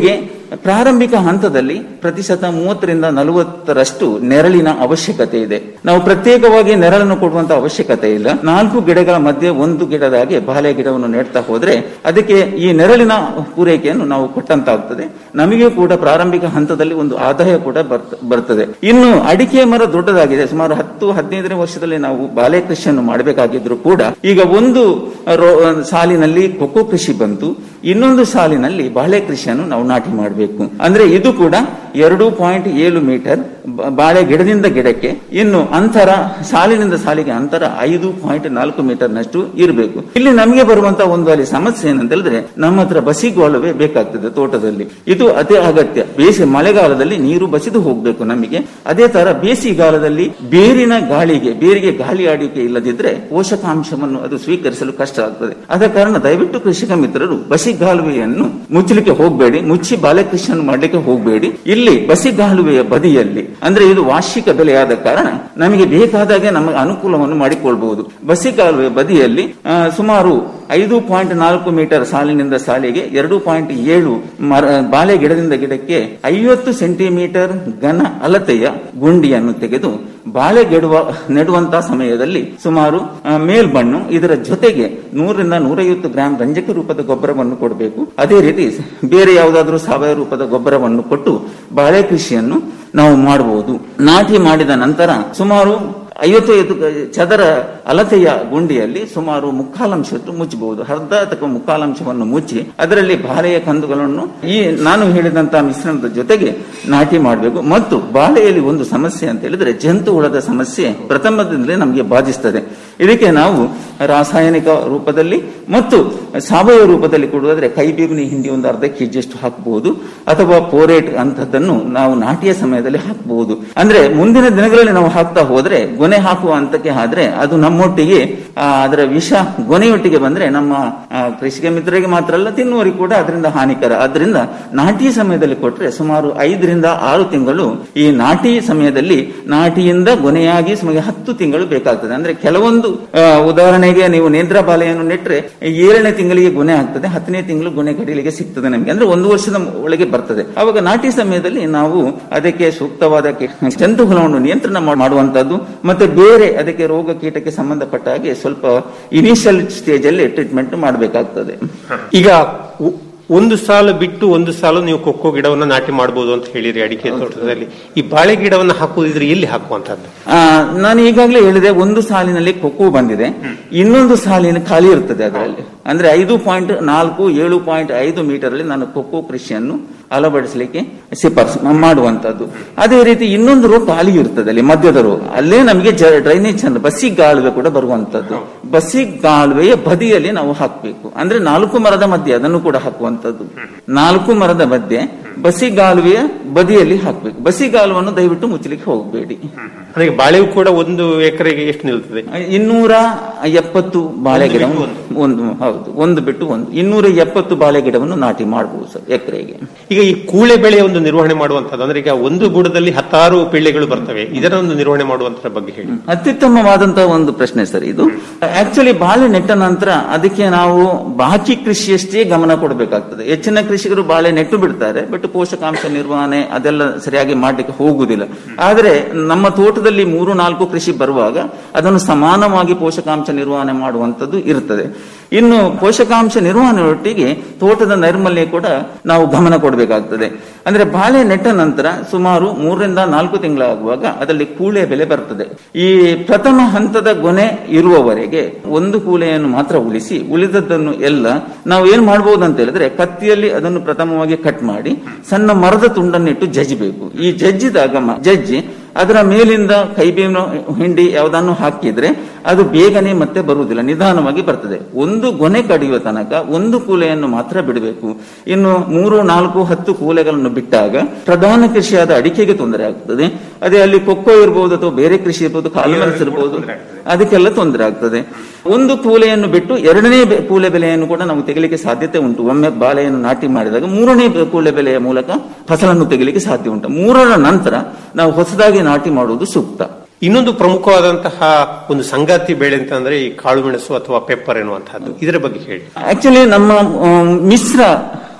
ಪ್ರಾರಂಭಿಕ ಹಂತದಲ್ಲಿ ಪ್ರತಿಶತ ಮೂವತ್ತರಿಂದ ನಲವತ್ತರಷ್ಟು ನೆರಳಿನ ಅವಶ್ಯಕತೆ ಇದೆ ನಾವು ಪ್ರತ್ಯೇಕವಾಗಿ ನೆರಳನ್ನು ಕೊಡುವಂತ ಅವಶ್ಯಕತೆ ಇಲ್ಲ ನಾಲ್ಕು ಗಿಡಗಳ ಮಧ್ಯೆ ಒಂದು ಗಿಡದಾಗೆ ಬಾಳೆ ಗಿಡವನ್ನು ನೆಡ್ತಾ ಹೋದ್ರೆ ಅದಕ್ಕೆ ಈ ನೆರಳಿನ ಪೂರೈಕೆಯನ್ನು ನಾವು ಕೊಟ್ಟಂತಾಗ್ತದೆ ನಮಗೆ ಕೂಡ ಪ್ರಾರಂಭಿಕ ಹಂತದಲ್ಲಿ ಒಂದು ಆದಾಯ ಕೂಡ ಬರ್ತ- ಬರ್ತದೆ ಇನ್ನು ಅಡಿಕೆ ಮರ ದೊಡ್ಡದಾಗಿದೆ ಸುಮಾರು ಹತ್ತು ಹದಿನೈದನೇ ವರ್ಷದಲ್ಲಿ ನಾವು ಬಾಳೆ ಕೃಷಿಯನ್ನು ಮಾಡಬೇಕಾಗಿದ್ರು ಕೂಡ ಈಗ ಒಂದು ರೋ- ಸಾಲಿನಲ್ಲಿ ಕೊಕ್ಕೋ ಕೃಷಿ ಬಂತು ಇನ್ನೊಂದು ಸಾಲಿನಲ್ಲಿ ಬಾಳೆ ಕೃಷಿಯನ್ನು ನಾವು ನಾಟಿ ಮಾಡಬೇಕು ಅಂದ್ರೆ ಇದು ಕೂಡ ಎರಡು ಪಾಯಿಂಟ್ ಏಳು ಮೀಟರ್ ಬ- ಬಾಳೆ ಗಿಡದಿಂದ ಗಿಡಕ್ಕೆ ಇನ್ನು ಅಂತರ ಸಾಲಿನಿಂದ ಸಾಲಿಗೆ ಅಂತರ ಐದು ಪಾಯಿಂಟ್ ನಾಲ್ಕು ಮೀಟರ್ ನಷ್ಟು ಇರಬೇಕು ಇಲ್ಲಿ ನಮಗೆ ಬರುವಂತಹ ಒಂದು ಅಲ್ಲಿ ಸಮಸ್ಯೆ ಏನಂತ ಹೇಳಿದ್ರೆ ನಮ್ಮ ಹತ್ರ ಬಸಿಗೋಲವೇ ಬೇಕಾಗ್ತದೆ ತೋಟದಲ್ಲಿ ಇದು ಅತಿ ಅಗತ್ಯ ಬೇಸಿಗೆ ಮಳೆಗಾಲದಲ್ಲಿ ನೀರು ಬಸಿದು ಹೋಗ್ಬೇಕು ನಮಗೆ ಅದೇ ತರ ಬೇಸಿಗೆಗಾಲದಲ್ಲಿ ಬೇರಿನ ಗಾಳಿಗೆ ಬೇರಿಗೆ ಗಾಳಿ ಆಡಿಕೆ ಇಲ್ಲದಿದ್ರೆ ಪೋಷಕಾಂಶವನ್ನು ಅದು ಸ್ವೀಕರಿಸಲು ಕಷ್ಟ ಆಗ್ತದೆ ಆದ ಕಾರಣ ದಯವಿಟ್ಟು ಕೃಷಿಕ ಮಿತ್ರರು ಬಸಿಗಾಲುವೆಯನ್ನು ಮುಚ್ಚಲಿಕ್ಕೆ ಹೋಗಬೇಡಿ ಮುಚ್ಚಿ ಬಾಲೆ ಕೃಷಿಯನ್ನು ಮಾಡಲಿಕ್ಕೆ ಹೋಗಬೇಡಿ ಇಲ್ಲಿ ಬಸಿಗಾಲುವೆಯ ಬದಿಯಲ್ಲಿ ಅಂದ್ರೆ ಇದು ವಾರ್ಷಿಕ ಬೆಲೆಯಾದ ಕಾರಣ ನಮಗೆ ಬೇಕಾದಾಗೆ ನಮಗೆ ಅನುಕೂಲವನ್ನು ಮಾಡಿಕೊಳ್ಬಹುದು ಬಸಿಗಾಲುವೆಯ ಬದಿಯಲ್ಲಿ ಆ, ಸುಮಾರು ಐದು ಪಾಯಿಂಟ್ ನಾಲ್ಕು ಮೀಟರ್ ಸಾಲಿನಿಂದ ಸಾಲಿಗೆ ಎರಡು ಪಾಯಿಂಟ್ ಏಳು ಮರ ಬಾಳೆ ಗಿಡದಿಂದ ಗಿಡಕ್ಕೆ ಐವತ್ತು ಸೆಂಟಿಮೀಟರ್ ಘನ ಅಳತೆಯ ಗುಂಡಿಯನ್ನು ತೆಗೆದು ಬಾಳೆ ಗೆಡುವ ನೆಡುವಂತಹ ಸಮಯದಲ್ಲಿ ಸುಮಾರು ಆ, ಮೇಲ್ಮಣ್ಣು ಇದರ ಜೊತೆಗೆ ನೂರರಿಂದ ನೂರೈವತ್ತು ಗ್ರಾಂ ರಂಜಕ ರೂಪದ ಗೊಬ್ಬರವನ್ನು ಕೊಡಬೇಕು ಅದೇ ರೀತಿ ಬೇರೆ ಯಾವುದಾದ್ರೂ ಸಾವಯವ ರೂಪದ ಗೊಬ್ಬರವನ್ನು ಕೊಟ್ಟು ಬಾಳೆ ಕೃಷಿಯನ್ನು ನಾವು ಮಾಡಬಹುದು ನಾಟಿ ಮಾಡಿದ ನಂತರ ಸುಮಾರು ಐವತ್ತೈದು ಚದರ ಅಳತೆಯ ಗುಂಡಿಯಲ್ಲಿ ಸುಮಾರು ಮುಕ್ಕಾಲಂಶದ್ದು ಮುಚ್ಚಬಹುದು ಅರ್ಧ ಅಥವಾ ಮುಕ್ಕಾಲಂಶವನ್ನು ಮುಚ್ಚಿ ಅದರಲ್ಲಿ ಬಾಳೆಯ ಕಂದುಗಳನ್ನು ಈ ನಾನು ಹೇಳಿದಂತಹ ಮಿಶ್ರಣದ ಜೊತೆಗೆ ನಾಟಿ ಮಾಡಬೇಕು ಮತ್ತು ಬಾಳೆಯಲ್ಲಿ ಒಂದು ಸಮಸ್ಯೆ ಅಂತ ಹೇಳಿದ್ರೆ ಜಂತು ಹುಳದ ಸಮಸ್ಯೆ ಪ್ರಥಮದಿಂದಲೇ ನಮಗೆ ಬಾಧಿಸ್ತದೆ ಇದಕ್ಕೆ ನಾವು ರಾಸಾಯನಿಕ ರೂಪದಲ್ಲಿ ಮತ್ತು ಸಾವಯವ ರೂಪದಲ್ಲಿ ಕೊಡುವುದಾದ್ರೆ ಕೈಬೇವಿನ ಹಿಂಡಿ ಒಂದು ಅರ್ಧ ಕೆಜಿಯಷ್ಟು ಹಾಕಬಹುದು ಅಥವಾ ಪೋರೇಟ್ ಅಂತದ್ದನ್ನು ನಾವು ನಾಟಿಯ ಸಮಯದಲ್ಲಿ ಹಾಕಬಹುದು ಅಂದ್ರೆ ಮುಂದಿನ ದಿನಗಳಲ್ಲಿ ನಾವು ಹಾಕ್ತಾ ಹೋದ್ರೆ ಗೊನೆ ಹಾಕುವ ಹಂತಕ್ಕೆ ಆದ್ರೆ ಅದು ನಮ್ಮೊಟ್ಟಿಗೆ ಆ, ಅದರ ವಿಷ ಗೊನೆಯೊಟ್ಟಿಗೆ ಬಂದ್ರೆ ನಮ್ಮ ಆ, ಕೃಷಿಕ ಮಿತ್ರರಿಗೆ ಮಾತ್ರ ಅಲ್ಲ ತಿನ್ನುವರಿಗೆ ಕೂಡ ಅದರಿಂದ ಹಾನಿಕರ ಆದ್ರಿಂದ ನಾಟಿ ಸಮಯದಲ್ಲಿ ಕೊಟ್ರೆ ಸುಮಾರು ಐದರಿಂದ ಆರು ತಿಂಗಳು ಈ ನಾಟಿ ಸಮಯದಲ್ಲಿ ನಾಟಿಯಿಂದ ಗೊನೆಯಾಗಿ ಸುಮಾರು ಹತ್ತು ತಿಂಗಳು ಬೇಕಾಗ್ತದೆ ಅಂದ್ರೆ ಕೆಲವೊಂದು ಆ, ಉದಾಹರಣೆಗೆ ನೀವು ನೇಂದ್ರ ಬಾಲೆಯನ್ನು ನೆಟ್ರೆ ಏಳನೇ ತಿಂಗಳಿಗೆ ಗೊನೆ ಆಗ್ತದೆ ಹತ್ತನೇ ತಿಂಗಳು ಗೊನೆ ಕಡಿಲಿಕ್ಕೆ ಸಿಗ್ತದೆ ನಮಗೆ ಅಂದ್ರೆ ಒಂದು ವರ್ಷದ ಒಳಗೆ ಬರ್ತದೆ ಅವಾಗ ನಾಟಿ ಸಮಯದಲ್ಲಿ ನಾವು ಅದಕ್ಕೆ ಸೂಕ್ತವಾದ ಕೀಟ- ಜಂತು ಹುಳವನ್ನು ನಿಯಂತ್ರಣ ಮಾ- ಮಾಡುವಂತದ್ದು ಮತ್ತೆ ಬೇರೆ ಅದಕ್ಕೆ ರೋಗ ಕೀಟಕ್ಕೆ ಸಂಬಂಧಪಟ್ಟ ಹಾಗೆ ಸ್ವಲ್ಪ ಇನಿಷಿಯಲ್ ಸ್ಟೇಜ್ ಅಲ್ಲಿ ಟ್ರೀಟ್ಮೆಂಟ್ ಮಾಡಬೇಕಾಗ್ತದೆ ಈಗ ಒ- ಒಂದು ಸಾಲು ಬಿಟ್ಟು ಒಂದು ಸಾಲು ನೀವು ಕೊಕ್ಕೋ ಗಿಡವನ್ನ ನಾಟಿ ಮಾಡಬಹುದು ಅಂತ ಹೇಳಿರಿ ಅಡಿಕೆ ತೋಟದಲ್ಲಿ ಈ ಬಾಳೆ ಗಿಡವನ್ನ ಹಾಕುವುದಿದ್ರೆ ಎಲ್ಲಿ ಹಾಕುವಂತದ್ದು ಆ, ನಾನು ಈಗಾಗಲೇ ಹೇಳಿದೆ ಒಂದು ಸಾಲಿನಲ್ಲಿ ಕೊಕ್ಕೋ ಬಂದಿದೆ ಇನ್ನೊಂದು ಸಾಲಿನ ಖಾಲಿ ಇರ್ತದೆ ಅದರಲ್ಲಿ ಅಂದ್ರೆ ಐದು ಪಾಯಿಂಟ್ ನಾಲ್ಕು ಏಳು ಪಾಯಿಂಟ್ ಐದು ಮೀಟರ್ ಅಲ್ಲಿ ನಾನು ಕೊಕ್ಕೋ ಕೃಷಿಯನ್ನು ಅಳವಡಿಸಲಿಕ್ಕೆ ಶಿಫಾರಸು ಮಾಡುವಂತದ್ದು ಅದೇ ರೀತಿ ಇನ್ನೊಂದು ರೋ ಖಾಲಿ ಇರ್ತದೆ ಅಲ್ಲಿ ಮಧ್ಯದ ರೋ ಅಲ್ಲೇ ನಮಗೆ ಡ್ರೈನೇಜ್ ಬಸ್ಸಿ ಗಾಲುವೆ ಕೂಡ ಬರುವಂತದ್ದು ಬಸ್ಸಿ ಗಾಲುವೆಯ ಬದಿಯಲ್ಲಿ ನಾವು ಹಾಕಬೇಕು ಅಂದ್ರೆ ನಾಲ್ಕು ಮರದ ಮಧ್ಯೆ ಅದನ್ನು ಕೂಡ ಹಾಕುವಂತದ್ದು ನಾಲ್ಕು ಮರದ ಮಧ್ಯೆ ಬಸಿ ಗಾಲುವೆಯ ಬದಿಯಲ್ಲಿ ಹಾಕಬೇಕು ಬಸಿ ಗಾಲುವನ್ನು ದಯವಿಟ್ಟು ಮುಚ್ಚಲಿಕ್ಕೆ ಹೋಗಬೇಡಿ ಅಂದ್ರೆ ಬಾಳೆವು ಕೂಡ ಒಂದು ಎಕರೆಗೆ ಎಷ್ಟು ನಿಲ್ತದೆ ಇನ್ನೂರ ಎಪ್ಪತ್ತು ಬಾಳೆ ಗಿಡ ಒಂದು ಹೌದು ಒಂದು ಬಿಟ್ಟು ಒಂದು ಇನ್ನೂರ ಎಪ್ಪತ್ತು ಬಾಳೆ ಗಿಡವನ್ನು ನಾಟಿ ಮಾಡಬಹುದು ಸರ್ ಎಕರೆಗೆ ಈಗ ಈ ಕೂಳೆ ಬೆಳೆಯ ಒಂದು ನಿರ್ವಹಣೆ ಮಾಡುವಂತದ್ದು ಅಂದ್ರೆ ಈಗ ಒಂದು ಬುಡದಲ್ಲಿ ಹತ್ತಾರು ಪಿಳ್ಳೆಗಳು ಬರ್ತವೆ ಇದರ ಒಂದು ನಿರ್ವಹಣೆ ಮಾಡುವಂತರ ಬಗ್ಗೆ ಹೇಳಿ ಅತ್ಯುತ್ತಮವಾದಂತಹ ಒಂದು ಪ್ರಶ್ನೆ ಸರ್ ಇದು ಆಕ್ಚುಲಿ ಬಾಳೆ ನೆಟ್ಟ ನಂತರ ಅದಕ್ಕೆ ನಾವು ಬಾಕಿ ಕೃಷಿಯಷ್ಟೇ ಗಮನ ಕೊಡಬೇಕಾಗ್ತದೆ ಹೆಚ್ಚಿನ ಕೃಷಿಕರು ಬಾಳೆ ನೆಟ್ಟು ಬಿಡ್ತಾರೆ ಬಟ್ ಪೋಷಕಾಂಶ ನಿರ್ವಹಣೆ ಅದೆಲ್ಲ ಸರಿಯಾಗಿ ಮಾಡ್ಲಿಕ್ಕೆ ಹೋಗುವುದಿಲ್ಲ ಆದ್ರೆ ನಮ್ಮ ತೋಟದಲ್ಲಿ ಮೂರು ನಾಲ್ಕು ಕೃಷಿ ಬರುವಾಗ ಅದನ್ನು ಸಮಾನವಾಗಿ ಪೋಷಕಾಂಶ ನಿರ್ವಹಣೆ ಮಾಡುವಂತದ್ದು ಇರ್ತದೆ ಇನ್ನು ಪೋಷಕಾಂಶ ನಿರ್ವಹಣೆಯೊಟ್ಟಿಗೆ ತೋಟದ ನೈರ್ಮಲ್ಯ ಕೂಡ ನಾವು ಗಮನ ಕೊಡಬೇಕಾಗ್ತದೆ ಅಂದ್ರೆ ಬಾಳೆ ನೆಟ್ಟ ನಂತರ ಸುಮಾರು ಮೂರರಿಂದ ನಾಲ್ಕು ತಿಂಗಳಾಗುವಾಗ ಅದರಲ್ಲಿ ಕೂಳೆ ಬೆಲೆ ಬರ್ತದೆ ಈ ಪ್ರಥಮ ಹಂತದ ಗೊನೆ ಇರುವವರೆಗೆ ಒಂದು ಕೂಳೆಯನ್ನು ಮಾತ್ರ ಉಳಿಸಿ ಉಳಿದದ್ದನ್ನು ಎಲ್ಲ ನಾವು ಏನ್ ಮಾಡಬಹುದು ಅಂತ ಹೇಳಿದ್ರೆ ಕತ್ತಿಯಲ್ಲಿ ಅದನ್ನು ಪ್ರಥಮವಾಗಿ ಕಟ್ ಮಾಡಿ ಸಣ್ಣ ಮರದ ತುಂಡನ್ನಿಟ್ಟು ಜಜ್ಜಬೇಕು ಈ ಜಜ್ಜಿದಾಗ ಮ- ಜಜ್ಜಿ ಅದರ ಮೇಲಿಂದ ಕೈಬೇವಿನ ಹಿಂಡಿ ಯಾವುದನ್ನು ಹಾಕಿದ್ರೆ ಅದು ಬೇಗನೆ ಮತ್ತೆ ಬರುವುದಿಲ್ಲ ನಿಧಾನವಾಗಿ ಬರ್ತದೆ ಒಂದು ಗೊನೆ ಕಡಿಯುವ ತನಕ ಒಂದು ಕೂಲೆಯನ್ನು ಮಾತ್ರ ಬಿಡಬೇಕು ಇನ್ನು ಮೂರು ನಾಲ್ಕು ಹತ್ತು ಕೂಲೆಗಳನ್ನು ಬಿಟ್ಟಾಗ ಪ್ರಧಾನ ಕೃಷಿಯಾದ ಅಡಿಕೆಗೆ ತೊಂದರೆ ಆಗ್ತದೆ ಅದೇ ಅಲ್ಲಿ ಕೊಕ್ಕೋ ಇರಬಹುದು ಅಥವಾ ಬೇರೆ ಕೃಷಿ ಇರಬಹುದು ಕಾಳುಮೆಣಸು ಇರಬಹುದು ಅದಕ್ಕೆಲ್ಲ ತೊಂದರೆ ಆಗ್ತದೆ ಒಂದು ಕೂಲೆಯನ್ನು ಬಿಟ್ಟು ಎರಡನೇ ಬೆ- ಕೂಲೆ ಬೆಲೆಯನ್ನು ಕೂಡ ನಾವು ತೆಗಿಲಿಕ್ಕೆ ಸಾಧ್ಯತೆ ಉಂಟು ಒಮ್ಮೆ ಬಾಳೆಯನ್ನು ನಾಟಿ ಮಾಡಿದಾಗ ಮೂರನೇ ಬೆ- ಕೂಲೆ ಬೆಲೆಯ ಮೂಲಕ ಫಸಲನ್ನು ತೆಗಿಲಿಕ್ಕೆ ಸಾಧ್ಯ ಉಂಟು ಮೂರರ ನಂತರ ನಾವು ಹೊಸದಾಗಿ ನಾಟಿ ಮಾಡುವುದು ಸೂಕ್ತ ಇನ್ನೊಂದು ಪ್ರಮುಖವಾದಂತಹ ಒಂದು ಸಂಗಾತಿ ಬೆಳೆ ಅಂತ ಅಂದ್ರೆ ಈ ಕಾಳು ಮೆಣಸು ಅಥವಾ ಪೆಪ್ಪರ್ ಎನ್ನುವಂತಹದ್ದು ಇದರ ಬಗ್ಗೆ ಹೇಳಿ ಆಕ್ಚುಲಿ ನಮ್ಮ ಆಮ್, ಮಿಶ್ರ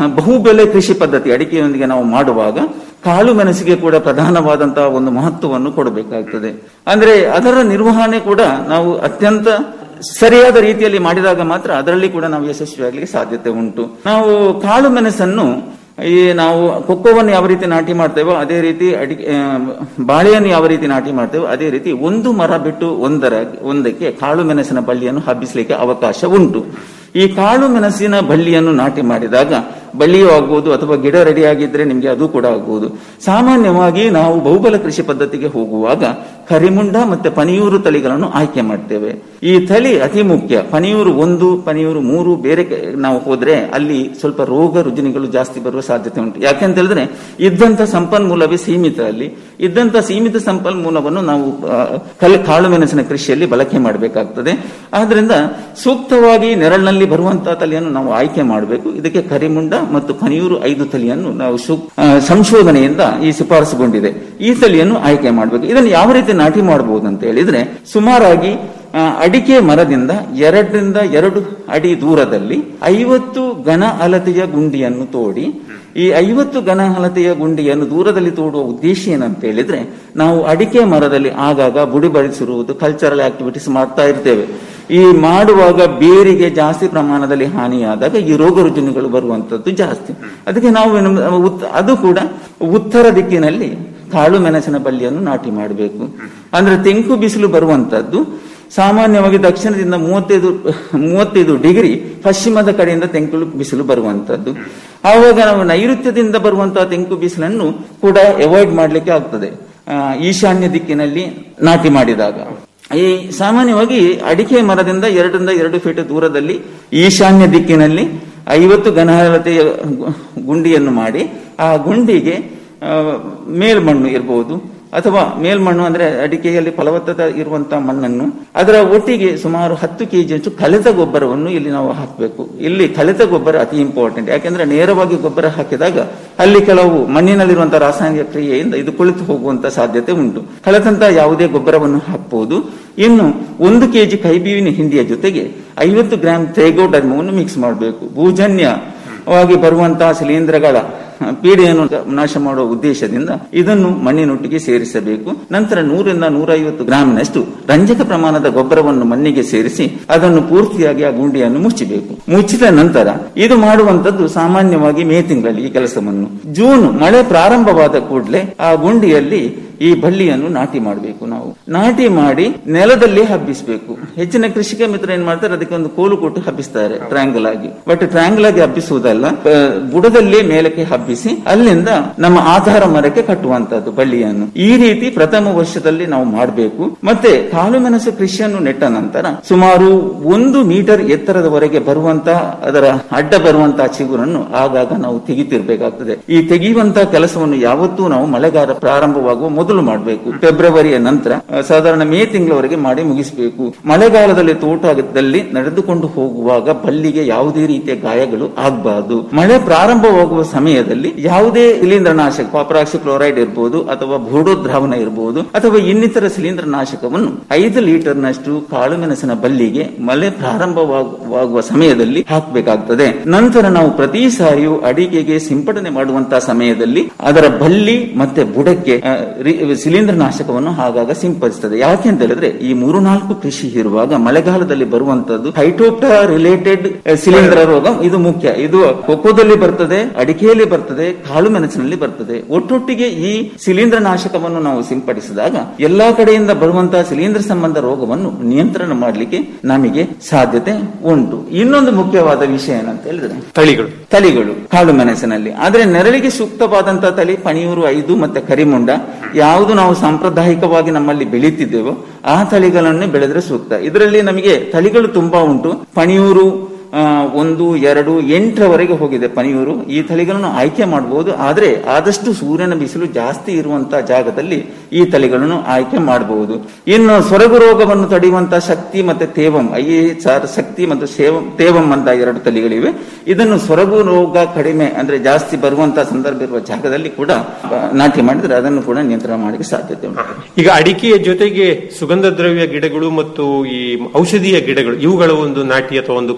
ಬಹುಬೆಲೆ ಕೃಷಿ ಪದ್ಧತಿ ಅಡಿಕೆಯೊಂದಿಗೆ ನಾವು ಮಾಡುವಾಗ ಕಾಳು ಮೆಣಸಿಗೆ ಕೂಡ ಪ್ರಧಾನವಾದಂತಹ ಒಂದು ಮಹತ್ವವನ್ನು ಕೊಡಬೇಕಾಗ್ತದೆ ಅಂದ್ರೆ ಅದರ ನಿರ್ವಹಣೆ ಕೂಡ ನಾವು ಅತ್ಯಂತ ಸರಿಯಾದ ರೀತಿಯಲ್ಲಿ ಮಾಡಿದಾಗ ಮಾತ್ರ ಅದರಲ್ಲಿ ಕೂಡ ನಾವು ಯಶಸ್ವಿಯಾಗಲಿಕ್ಕೆ ಸಾಧ್ಯತೆ ಉಂಟು ನಾವು ಕಾಳು ಮೆಣಸನ್ನು ಈ ನಾವು ಕೊಕ್ಕೋವನ್ನು ಯಾವ ರೀತಿ ನಾಟಿ ಮಾಡ್ತೇವೋ ಅದೇ ರೀತಿ ಅಡಿಕೆ ಆ, ಬಾಳೆಯನ್ನು ಯಾವ ರೀತಿ ನಾಟಿ ಮಾಡ್ತೇವೋ ಅದೇ ರೀತಿ ಒಂದು ಮರ ಬಿಟ್ಟು ಒಂದರ ಒಂದಕ್ಕೆ ಕಾಳು ಮೆಣಸಿನ ಬಳ್ಳಿಯನ್ನು ಹಬ್ಬಿಸಲಿಕ್ಕೆ ಅವಕಾಶ ಉಂಟು ಈ ಕಾಳು ಮೆಣಸಿನ ಬಳ್ಳಿಯನ್ನು ನಾಟಿ ಮಾಡಿದಾಗ ಬಳ್ಳಿಯೂ ಆಗ್ಬೋದು ಅಥವಾ ಗಿಡ ರೆಡಿ ಆಗಿದ್ರೆ ನಿಮಗೆ ಅದು ಕೂಡ ಆಗ್ಬೋದು ಸಾಮಾನ್ಯವಾಗಿ ನಾವು ಬಹುಬಲ ಕೃಷಿ ಪದ್ಧತಿಗೆ ಹೋಗುವಾಗ ಕರಿಮುಂಡ ಮತ್ತೆ ಪನಿಯೂರು ತಳಿಗಳನ್ನು ಆಯ್ಕೆ ಮಾಡ್ತೇವೆ ಈ ತಳಿ ಅತಿ ಮುಖ್ಯ ಪನಿಯೂರು ಒಂದು ಪನಿಯೂರು ಮೂರು ಬೇರೆ ಕ- ನಾವು ಹೋದ್ರೆ ಅಲ್ಲಿ ಸ್ವಲ್ಪ ರೋಗ ರುಜಿನಗಳು ಜಾಸ್ತಿ ಬರುವ ಸಾಧ್ಯತೆ ಉಂಟು ಯಾಕೆಂತ ಹೇಳಿದ್ರೆ ಇದ್ದಂತ ಸಂಪನ್ಮೂಲವೇ ಸೀಮಿತ ಅಲ್ಲಿ ಇದ್ದಂತ ಸೀಮಿತ ಸಂಪನ್ಮೂಲವನ್ನು ನಾವು ಆ, ಕಲ್ ಕಾಳು ಮೆಣಸಿನ ಕೃಷಿಯಲ್ಲಿ ಬಳಕೆ ಮಾಡಬೇಕಾಗ್ತದೆ ಆದ್ರಿಂದ ಸೂಕ್ತವಾಗಿ ನೆರಳಿನಲ್ಲಿ ಬರುವಂತಹ ತಳಿಯನ್ನು ನಾವು ಆಯ್ಕೆ ಮಾಡಬೇಕು ಇದಕ್ಕೆ ಕರಿಮುಂಡ ಮತ್ತು ಪನಿಯೂರು ಐದು ತಳಿಯನ್ನು ನಾವು ಸು- ಆ, ಸಂಶೋಧನೆಯಿಂದ ಈ ಶಿಫಾರಸುಗೊಂಡಿದೆ ಈ ತಳಿಯನ್ನು ಆಯ್ಕೆ ಮಾಡಬೇಕು ಇದನ್ನು ಯಾವ ರೀತಿ ನಾಟಿ ಮಾಡಬಹುದು ಅಂತ ಹೇಳಿದ್ರೆ ಸುಮಾರಾಗಿ ಆ, ಅಡಿಕೆ ಮರದಿಂದ ಎರಡರಿಂದ ಎರಡು ಅಡಿ ದೂರದಲ್ಲಿ ಐವತ್ತು ಘನ ಅಳತೆಯ ಗುಂಡಿಯನ್ನು ತೋಡಿ ಈ ಐವತ್ತು ಘನ ಅಳತೆಯ ಗುಂಡಿಯನ್ನು ದೂರದಲ್ಲಿ ತೋಡುವ ಉದ್ದೇಶ ಏನಂತ ಹೇಳಿದ್ರೆ ನಾವು ಅಡಿಕೆ ಮರದಲ್ಲಿ ಆಗಾಗ ಬುಡಿ ಬಳಸಿರುವುದು ಕಲ್ಚರಲ್ ಆಕ್ಟಿವಿಟೀಸ್ ಮಾಡ್ತಾ ಇರ್ತೇವೆ ಈ ಮಾಡುವಾಗ ಬೇರಿಗೆ ಜಾಸ್ತಿ ಪ್ರಮಾಣದಲ್ಲಿ ಹಾನಿಯಾದಾಗ ಈ ರೋಗ ರುಜಿನಗಳು ಬರುವಂತದ್ದು ಜಾಸ್ತಿ ಅದಕ್ಕೆ ನಾವು ಏನು- ಉತ್- ಅದು ಕೂಡ ಉತ್ತರ ದಿಕ್ಕಿನಲ್ಲಿ ಕಾಳು ಮೆಣಸಿನ ಬಳ್ಳಿಯನ್ನು ನಾಟಿ ಮಾಡಬೇಕು ಅಂದ್ರೆ ತೆಂಕು ಬಿಸಿಲು ಬರುವಂತದ್ದು ಸಾಮಾನ್ಯವಾಗಿ ದಕ್ಷಿಣದಿಂದ ಮೂವತ್ತೈದು ಮೂವತ್ತೈದು ಡಿಗ್ರಿ ಪಶ್ಚಿಮದ ಕಡೆಯಿಂದ ತೆಂಕು ಬಿಸಿಲು ಬರುವಂತದ್ದು ಆವಾಗ ನಾವು ನೈಋತ್ಯದಿಂದ ಬರುವಂತಹ ತೆಂಕು ಬಿಸಿಲನ್ನು ಕೂಡ ಅವಾಯ್ಡ್ ಮಾಡಲಿಕ್ಕೆ ಆಗ್ತದೆ ಆ, ಈಶಾನ್ಯ ದಿಕ್ಕಿನಲ್ಲಿ ನಾಟಿ ಮಾಡಿದಾಗ ಈ ಸಾಮಾನ್ಯವಾಗಿ ಅಡಿಕೆ ಮರದಿಂದ ಎರಡರಿಂದ ಎರಡು ಫೀಟ್ ದೂರದಲ್ಲಿ ಈಶಾನ್ಯ ದಿಕ್ಕಿನಲ್ಲಿ ಐವತ್ತು ಘನಹಳತೆಯ ಗು- ಗುಂಡಿಯನ್ನು ಮಾಡಿ ಆ ಗುಂಡಿಗೆ ಆ, ಮೇಲ್ಮಣ್ಣು ಇರಬಹುದು ಅಥವಾ ಮೇಲ್ಮಣ್ಣು ಅಂದ್ರೆ ಅಡಿಕೆಯಲ್ಲಿ ಫಲವತ್ತತೆ ಇರುವಂತಹ ಮಣ್ಣನ್ನು ಅದರ ಒಟ್ಟಿಗೆ ಸುಮಾರು ಹತ್ತು ಕೆಜಿಯಷ್ಟು ಕಳೆತ ಗೊಬ್ಬರವನ್ನು ಇಲ್ಲಿ ನಾವು ಹಾಕಬೇಕು ಇಲ್ಲಿ ಕಳೆತ ಗೊಬ್ಬರ ಅತಿ ಇಂಪಾರ್ಟೆಂಟ್ ಯಾಕೆಂದ್ರೆ ನೇರವಾಗಿ ಗೊಬ್ಬರ ಹಾಕಿದಾಗ ಅಲ್ಲಿ ಕೆಲವು ಮಣ್ಣಿನಲ್ಲಿರುವಂತಹ ರಾಸಾಯನಿಕ ಕ್ರಿಯೆಯಿಂದ ಇದು ಕುಳಿತು ಹೋಗುವಂತ ಸಾಧ್ಯತೆ ಉಂಟು ಕಳೆದಂತಹ ಯಾವುದೇ ಗೊಬ್ಬರವನ್ನು ಹಾಕಬಹುದು ಇನ್ನು ಒಂದು ಕೆಜಿ ಕೈಬೇವಿನ ಹಿಂಡಿಯ ಜೊತೆಗೆ ಐವತ್ತು ಗ್ರಾಂ ಥೈಗೋಡರ್ಮವನ್ನು ಮಿಕ್ಸ್ ಮಾಡಬೇಕು ಭೂಜನ್ಯವಾಗಿ ಬರುವಂತಹ ಶಿಲೀಂಧ್ರಗಳ ಪೀಡೆಯನ್ನು ನಾಶ ಮಾಡುವ ಉದ್ದೇಶದಿಂದ ಇದನ್ನು ಮಣ್ಣಿನೊಟ್ಟಿಗೆ ಸೇರಿಸಬೇಕು ನಂತರ ನೂರಿಂದ ನೂರೈವತ್ತು ಗ್ರಾಂನಷ್ಟು ರಂಜಕ ಪ್ರಮಾಣದ ಗೊಬ್ಬರವನ್ನು ಮಣ್ಣಿಗೆ ಸೇರಿಸಿ ಅದನ್ನು ಪೂರ್ತಿಯಾಗಿ ಆ ಗುಂಡಿಯನ್ನು ಮುಚ್ಚಬೇಕು ಮುಚ್ಚಿದ ನಂತರ ಇದು ಮಾಡುವಂತದ್ದು ಸಾಮಾನ್ಯವಾಗಿ ಮೇ ತಿಂಗಳಲ್ಲಿ ಈ ಕೆಲಸವನ್ನು ಜೂನ್ ಮಳೆ ಪ್ರಾರಂಭವಾದ ಕೂಡಲೇ ಆ ಗುಂಡಿಯಲ್ಲಿ ಈ ಬಳ್ಳಿಯನ್ನು ನಾಟಿ ಮಾಡಬೇಕು ನಾವು ನಾಟಿ ಮಾಡಿ ನೆಲದಲ್ಲಿ ಹಬ್ಬಿಸಬೇಕು ಹೆಚ್ಚಿನ ಕೃಷಿಕ ಮಿತ್ರ ಏನ್ ಮಾಡ್ತಾರೆ ಅದಕ್ಕೆ ಒಂದು ಕೋಲು ಕೊಟ್ಟು ಹಬ್ಬಿಸ್ತಾರೆ ಟ್ರಯಾಂಗಲ್ ಆಗಿ ಬಟ್ ಟ್ರಯಾಂಗಲ್ ಆಗಿ ಹಬ್ಬಿಸುವುದಲ್ಲ ಆ, ಬುಡದಲ್ಲಿ ಮೇಲಕ್ಕೆ ಹಬ್ಬಿಸಿ ಅಲ್ಲಿಂದ ನಮ್ಮ ಆಧಾರ ಮರಕ್ಕೆ ಕಟ್ಟುವಂತದ್ದು ಬಳ್ಳಿಯನ್ನು ಈ ರೀತಿ ಪ್ರಥಮ ವರ್ಷದಲ್ಲಿ ನಾವು ಮಾಡಬೇಕು ಮತ್ತೆ ಕಾಳು ಮೆಣಸು ಕೃಷಿಯನ್ನು ನೆಟ್ಟ ನಂತರ ಸುಮಾರು ಒಂದು ಮೀಟರ್ ಎತ್ತರದವರೆಗೆ ಬರುವಂತಹ ಅದರ ಅಡ್ಡ ಬರುವಂತಹ ಚಿಗುರನ್ನು ಆಗಾಗ ನಾವು ತೆಗಿತಿರ್ಬೇಕಾಗ್ತದೆ ಈ ತೆಗೆಯುವಂತಹ ಕೆಲಸವನ್ನು ಯಾವತ್ತೂ ನಾವು ಮಳೆಗಾಲ ಪ್ರಾರಂಭವಾಗುವ ಮೊದಲು ಮಾಡಬೇಕು ಫೆಬ್ರವರಿಯ ನಂತರ ಆ, ಸಾಧಾರಣ ಮೇ ತಿಂಗಳವರೆಗೆ ಮಾಡಿ ಮುಗಿಸಬೇಕು ಮಳೆಗಾಲದಲ್ಲಿ ತೋಟದಲ್ಲಿ ನಡೆದುಕೊಂಡು ಹೋಗುವಾಗ ಬಳ್ಳಿಗೆ ಯಾವುದೇ ರೀತಿಯ ಗಾಯಗಳು ಆಗಬಾರದು ಮಳೆ ಪ್ರಾರಂಭವಾಗುವ ಸಮಯದಲ್ಲಿ ಯಾವುದೇ ಶಿಲೀಂಧ್ರನಾಶಕ ಪಾಪರಾಕ್ಸಿ ಕ್ಲೋರೈಡ್ ಇರಬಹುದು ಅಥವಾ ಬೋಡೋ ದ್ರಾವಣ ಇರಬಹುದು ಅಥವಾ ಇನ್ನಿತರ ಶಿಲೀಂಧ್ರನಾಶಕವನ್ನು ಐದು ಲೀಟರ್ನಷ್ಟು ಕಾಳು ಮೆಣಸಿನ ಬಳ್ಳಿಗೆ ಮಳೆ ಪ್ರಾರಂಭವಾಗುವ ಸಮಯದಲ್ಲಿ ಹಾಕಬೇಕಾಗ್ತದೆ ನಂತರ ನಾವು ಪ್ರತಿ ಸಾರಿಯೂ ಅಡಿಕೆಗೆ ಸಿಂಪಡಣೆ ಮಾಡುವಂತಹ ಸಮಯದಲ್ಲಿ ಅದರ ಬಳ್ಳಿ ಮತ್ತೆ ಬುಡಕ್ಕೆ ಆ, ರಿ- ಶಿಲೀಂಧ್ರನಾಶಕವನ್ನು ಆಗಾಗ ಸಿಂಪಡಿಸ್ತದೆ ಯಾಕೆ ಅಂತ ಹೇಳಿದ್ರೆ ಈ ಮೂರು ನಾಲ್ಕು ಕೃಷಿ ಇರುವಾಗ ಮಳೆಗಾಲದಲ್ಲಿ ಬರುವಂತದ್ದು ಹೈಟೋಪ್ಟಾ ರಿಲೇಟೆಡ್ ಶಿಲೀಂಧ್ರ ರೋಗ ಇದು ಮುಖ್ಯ ಇದು ಕೊಕ್ಕೋದಲ್ಲಿ ಬರ್ತದೆ ಅಡಿಕೆಯಲ್ಲಿ ಬರ್ತದೆ ಕಾಳು ಮೆಣಸಿನಲ್ಲಿ ಬರ್ತದೆ ಒಟ್ಟೊಟ್ಟಿಗೆ ಈ ಶಿಲೀಂಧ್ರ ನಾಶಕವನ್ನು ನಾವು ಸಿಂಪಡಿಸಿದಾಗ ಎಲ್ಲಾ ಕಡೆಯಿಂದ ಬರುವಂತಹ ಶಿಲೀಂಧ್ರ ಸಂಬಂಧ ರೋಗವನ್ನು ನಿಯಂತ್ರಣ ಮಾಡಲಿಕ್ಕೆ ನಮಗೆ ಸಾಧ್ಯತೆ ಉಂಟು ಇನ್ನೊಂದು ಮುಖ್ಯವಾದ ವಿಷಯ ಏನಂತ ಹೇಳಿದ್ರೆ ತಳಿಗಳು ತಳಿಗಳು ಕಾಳು ಮೆಣಸಿನಲ್ಲಿ ಆದ್ರೆ ನೆರಳಿಗೆ ಸೂಕ್ತವಾದಂತಹ ತಳಿ ಪಣಿಯೂರು ಐದು ಮತ್ತೆ ಕರಿಮುಂಡ ಯಾವುದು ನಾವು ಸಾಂಪ್ರದಾಯಿಕವಾಗಿ ನಮ್ಮಲ್ಲಿ ಬೆಳೀತಿದ್ದೇವೋ ಆ ತಳಿಗಳನ್ನು ಬೆಳೆದ್ರೆ ಸೂಕ್ತ ಇದರಲ್ಲಿ ನಮಗೆ ತಳಿಗಳು ತುಂಬಾ ಉಂಟು ಪಣಿಯೂರು ಆ, ಒಂದು ಎರಡು ಎಂಟರವರೆಗೆ ಹೋಗಿದೆ ಪನಿಯೂರು ಈ ತಳಿಗಳನ್ನು ಆಯ್ಕೆ ಮಾಡಬಹುದು ಆದ್ರೆ ಆದಷ್ಟು ಸೂರ್ಯನ ಬಿಸಿಲು ಜಾಸ್ತಿ ಇರುವಂತಹ ಜಾಗದಲ್ಲಿ ಈ ತಳಿಗಳನ್ನು ಆಯ್ಕೆ ಮಾಡಬಹುದು ಇನ್ನು ಸೊರಗು ರೋಗವನ್ನು ತಡೆಯುವಂತಹ ಶಕ್ತಿ ಮತ್ತೆ ತೇವಂ ಐ ಸಾರ್ ಶಕ್ತಿ ಮತ್ತು ಸೇವಂ ತೇವಂ ಅಂತ ಎರಡು ತಳಿಗಳಿವೆ ಇದನ್ನು ಸೊರಗು ರೋಗ ಕಡಿಮೆ ಅಂದ್ರೆ ಜಾಸ್ತಿ ಬರುವಂತಹ ಸಂದರ್ಭ ಇರುವ ಜಾಗದಲ್ಲಿ ಕೂಡ ಆ, ನಾಟಿ ಮಾಡಿದ್ರೆ ಅದನ್ನು ಕೂಡ ನಿಯಂತ್ರಣ ಮಾಡಲಿಕ್ಕೆ ಸಾಧ್ಯತೆ ಉಂಟು ಈಗ ಅಡಿಕೆಯ ಜೊತೆಗೆ ಸುಗಂಧ ದ್ರವ್ಯ ಗಿಡಗಳು ಮತ್ತು ಈ ಔಷಧೀಯ ಗಿಡಗಳು ಇವುಗಳ ಒಂದು ನಾಟಿ ಅಥವಾ ಒಂದು ಕೃಷಿಯನ್ನು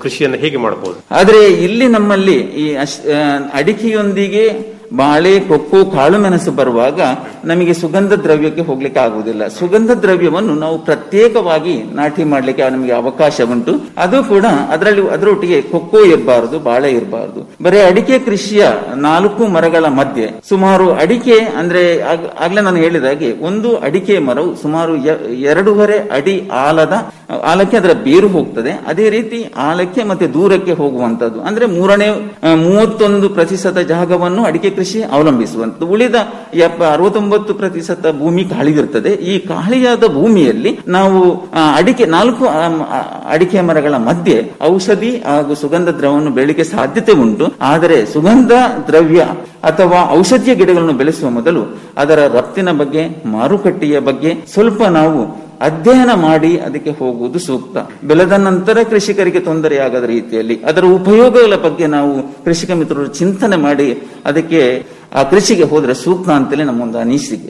ಹೇಗೆ ಮಾಡಬಹುದು ಆದ್ರೆ ಇಲ್ಲಿ ನಮ್ಮಲ್ಲಿ ಈ ಅಶ್- ಆ, ಅಡಿಕೆಯೊಂದಿಗೆ ಬಾಳೆ ಕೊಕ್ಕೋ ಕಾಳು ಮೆಣಸು ಬರುವಾಗ ನಮಗೆ ಸುಗಂಧ ದ್ರವ್ಯಕ್ಕೆ ಹೋಗ್ಲಿಕ್ಕೆ ಆಗುವುದಿಲ್ಲ ಸುಗಂಧ ದ್ರವ್ಯವನ್ನು ನಾವು ಪ್ರತ್ಯೇಕವಾಗಿ ನಾಟಿ ಮಾಡ್ಲಿಕ್ಕೆ ನಮಗೆ ಅವಕಾಶ ಉಂಟು ಅದು ಕೂಡ ಅದರಲ್ಲಿ ಅದರೊಟ್ಟಿಗೆ ಕೊಕ್ಕೋ ಇರಬಾರದು ಬಾಳೆ ಇರಬಾರದು ಬರೀ ಅಡಿಕೆ ಕೃಷಿಯ ನಾಲ್ಕು ಮರಗಳ ಮಧ್ಯೆ ಸುಮಾರು ಅಡಿಕೆ ಅಂದ್ರೆ ಆಗ್- ಆಗ್ಲೇ ನಾನು ಹೇಳಿದ ಹಾಗೆ ಒಂದು ಅಡಿಕೆ ಮರವು ಸುಮಾರು ಎ- ಎರಡೂವರೆ ಅಡಿ ಆಲದ ಆಲಕ್ಕೆ ಅದರ ಬೇರು ಹೋಗ್ತದೆ ಅದೇ ರೀತಿ ಆಲಕ್ಕೆ ಮತ್ತೆ ದೂರಕ್ಕೆ ಹೋಗುವಂತದ್ದು ಅಂದ್ರೆ ಮೂರನೇ ಆ, ಮೂವತ್ತೊಂದು ಪ್ರತಿಶತ ಜಾಗವನ್ನು ಅಡಿಕೆ ಕೃಷಿ ಅವಲಂಬಿಸುವಂತದ್ದು ಉಳಿದ ಎಪ್ಪ ಅರವತ್ತೊಂಬತ್ತು ಪ್ರತಿಶತ ಭೂಮಿ ಕಾಳಿಗಿರ್ತದೆ ಈ ಕಾಳಿಯಾದ ಭೂಮಿಯಲ್ಲಿ ನಾವು ಆ, ಅಡಿಕೆ ನಾಲ್ಕು ಆ, ಆ, ಅಡಿಕೆ ಮರಗಳ ಮಧ್ಯೆ ಔಷಧಿ ಹಾಗೂ ಸುಗಂಧ ದ್ರವವನ್ನು ಬೆಳಿಗ್ಗೆ ಸಾಧ್ಯತೆ ಉಂಟು ಆದರೆ ಸುಗಂಧ ದ್ರವ್ಯ ಅಥವಾ ಔಷಧೀಯ ಗಿಡಗಳನ್ನು ಬೆಳೆಸುವ ಮೊದಲು ಅದರ ರಫ್ತಿನ ಬಗ್ಗೆ ಮಾರುಕಟ್ಟೆಯ ಬಗ್ಗೆ ಸ್ವಲ್ಪ ನಾವು ಅಧ್ಯಯನ ಮಾಡಿ ಅದಕ್ಕೆ ಹೋಗುವುದು ಸೂಕ್ತ ಬೆಳೆದ ನಂತರ ಕೃಷಿಕರಿಗೆ ತೊಂದರೆಯಾಗದ ರೀತಿಯಲ್ಲಿ ಅದರ ಉಪಯೋಗಗಳ ಬಗ್ಗೆ ನಾವು ಕೃಷಿಕ ಮಿತ್ರರು ಚಿಂತನೆ ಮಾಡಿ ಅದಕ್ಕೆ ಆ ಕೃಷಿಗೆ ಹೋದ್ರೆ ಸೂಕ್ತ ಅಂತಲೇ ನಮ್ಮೊಂದು ಅನಿಸಿಕೆ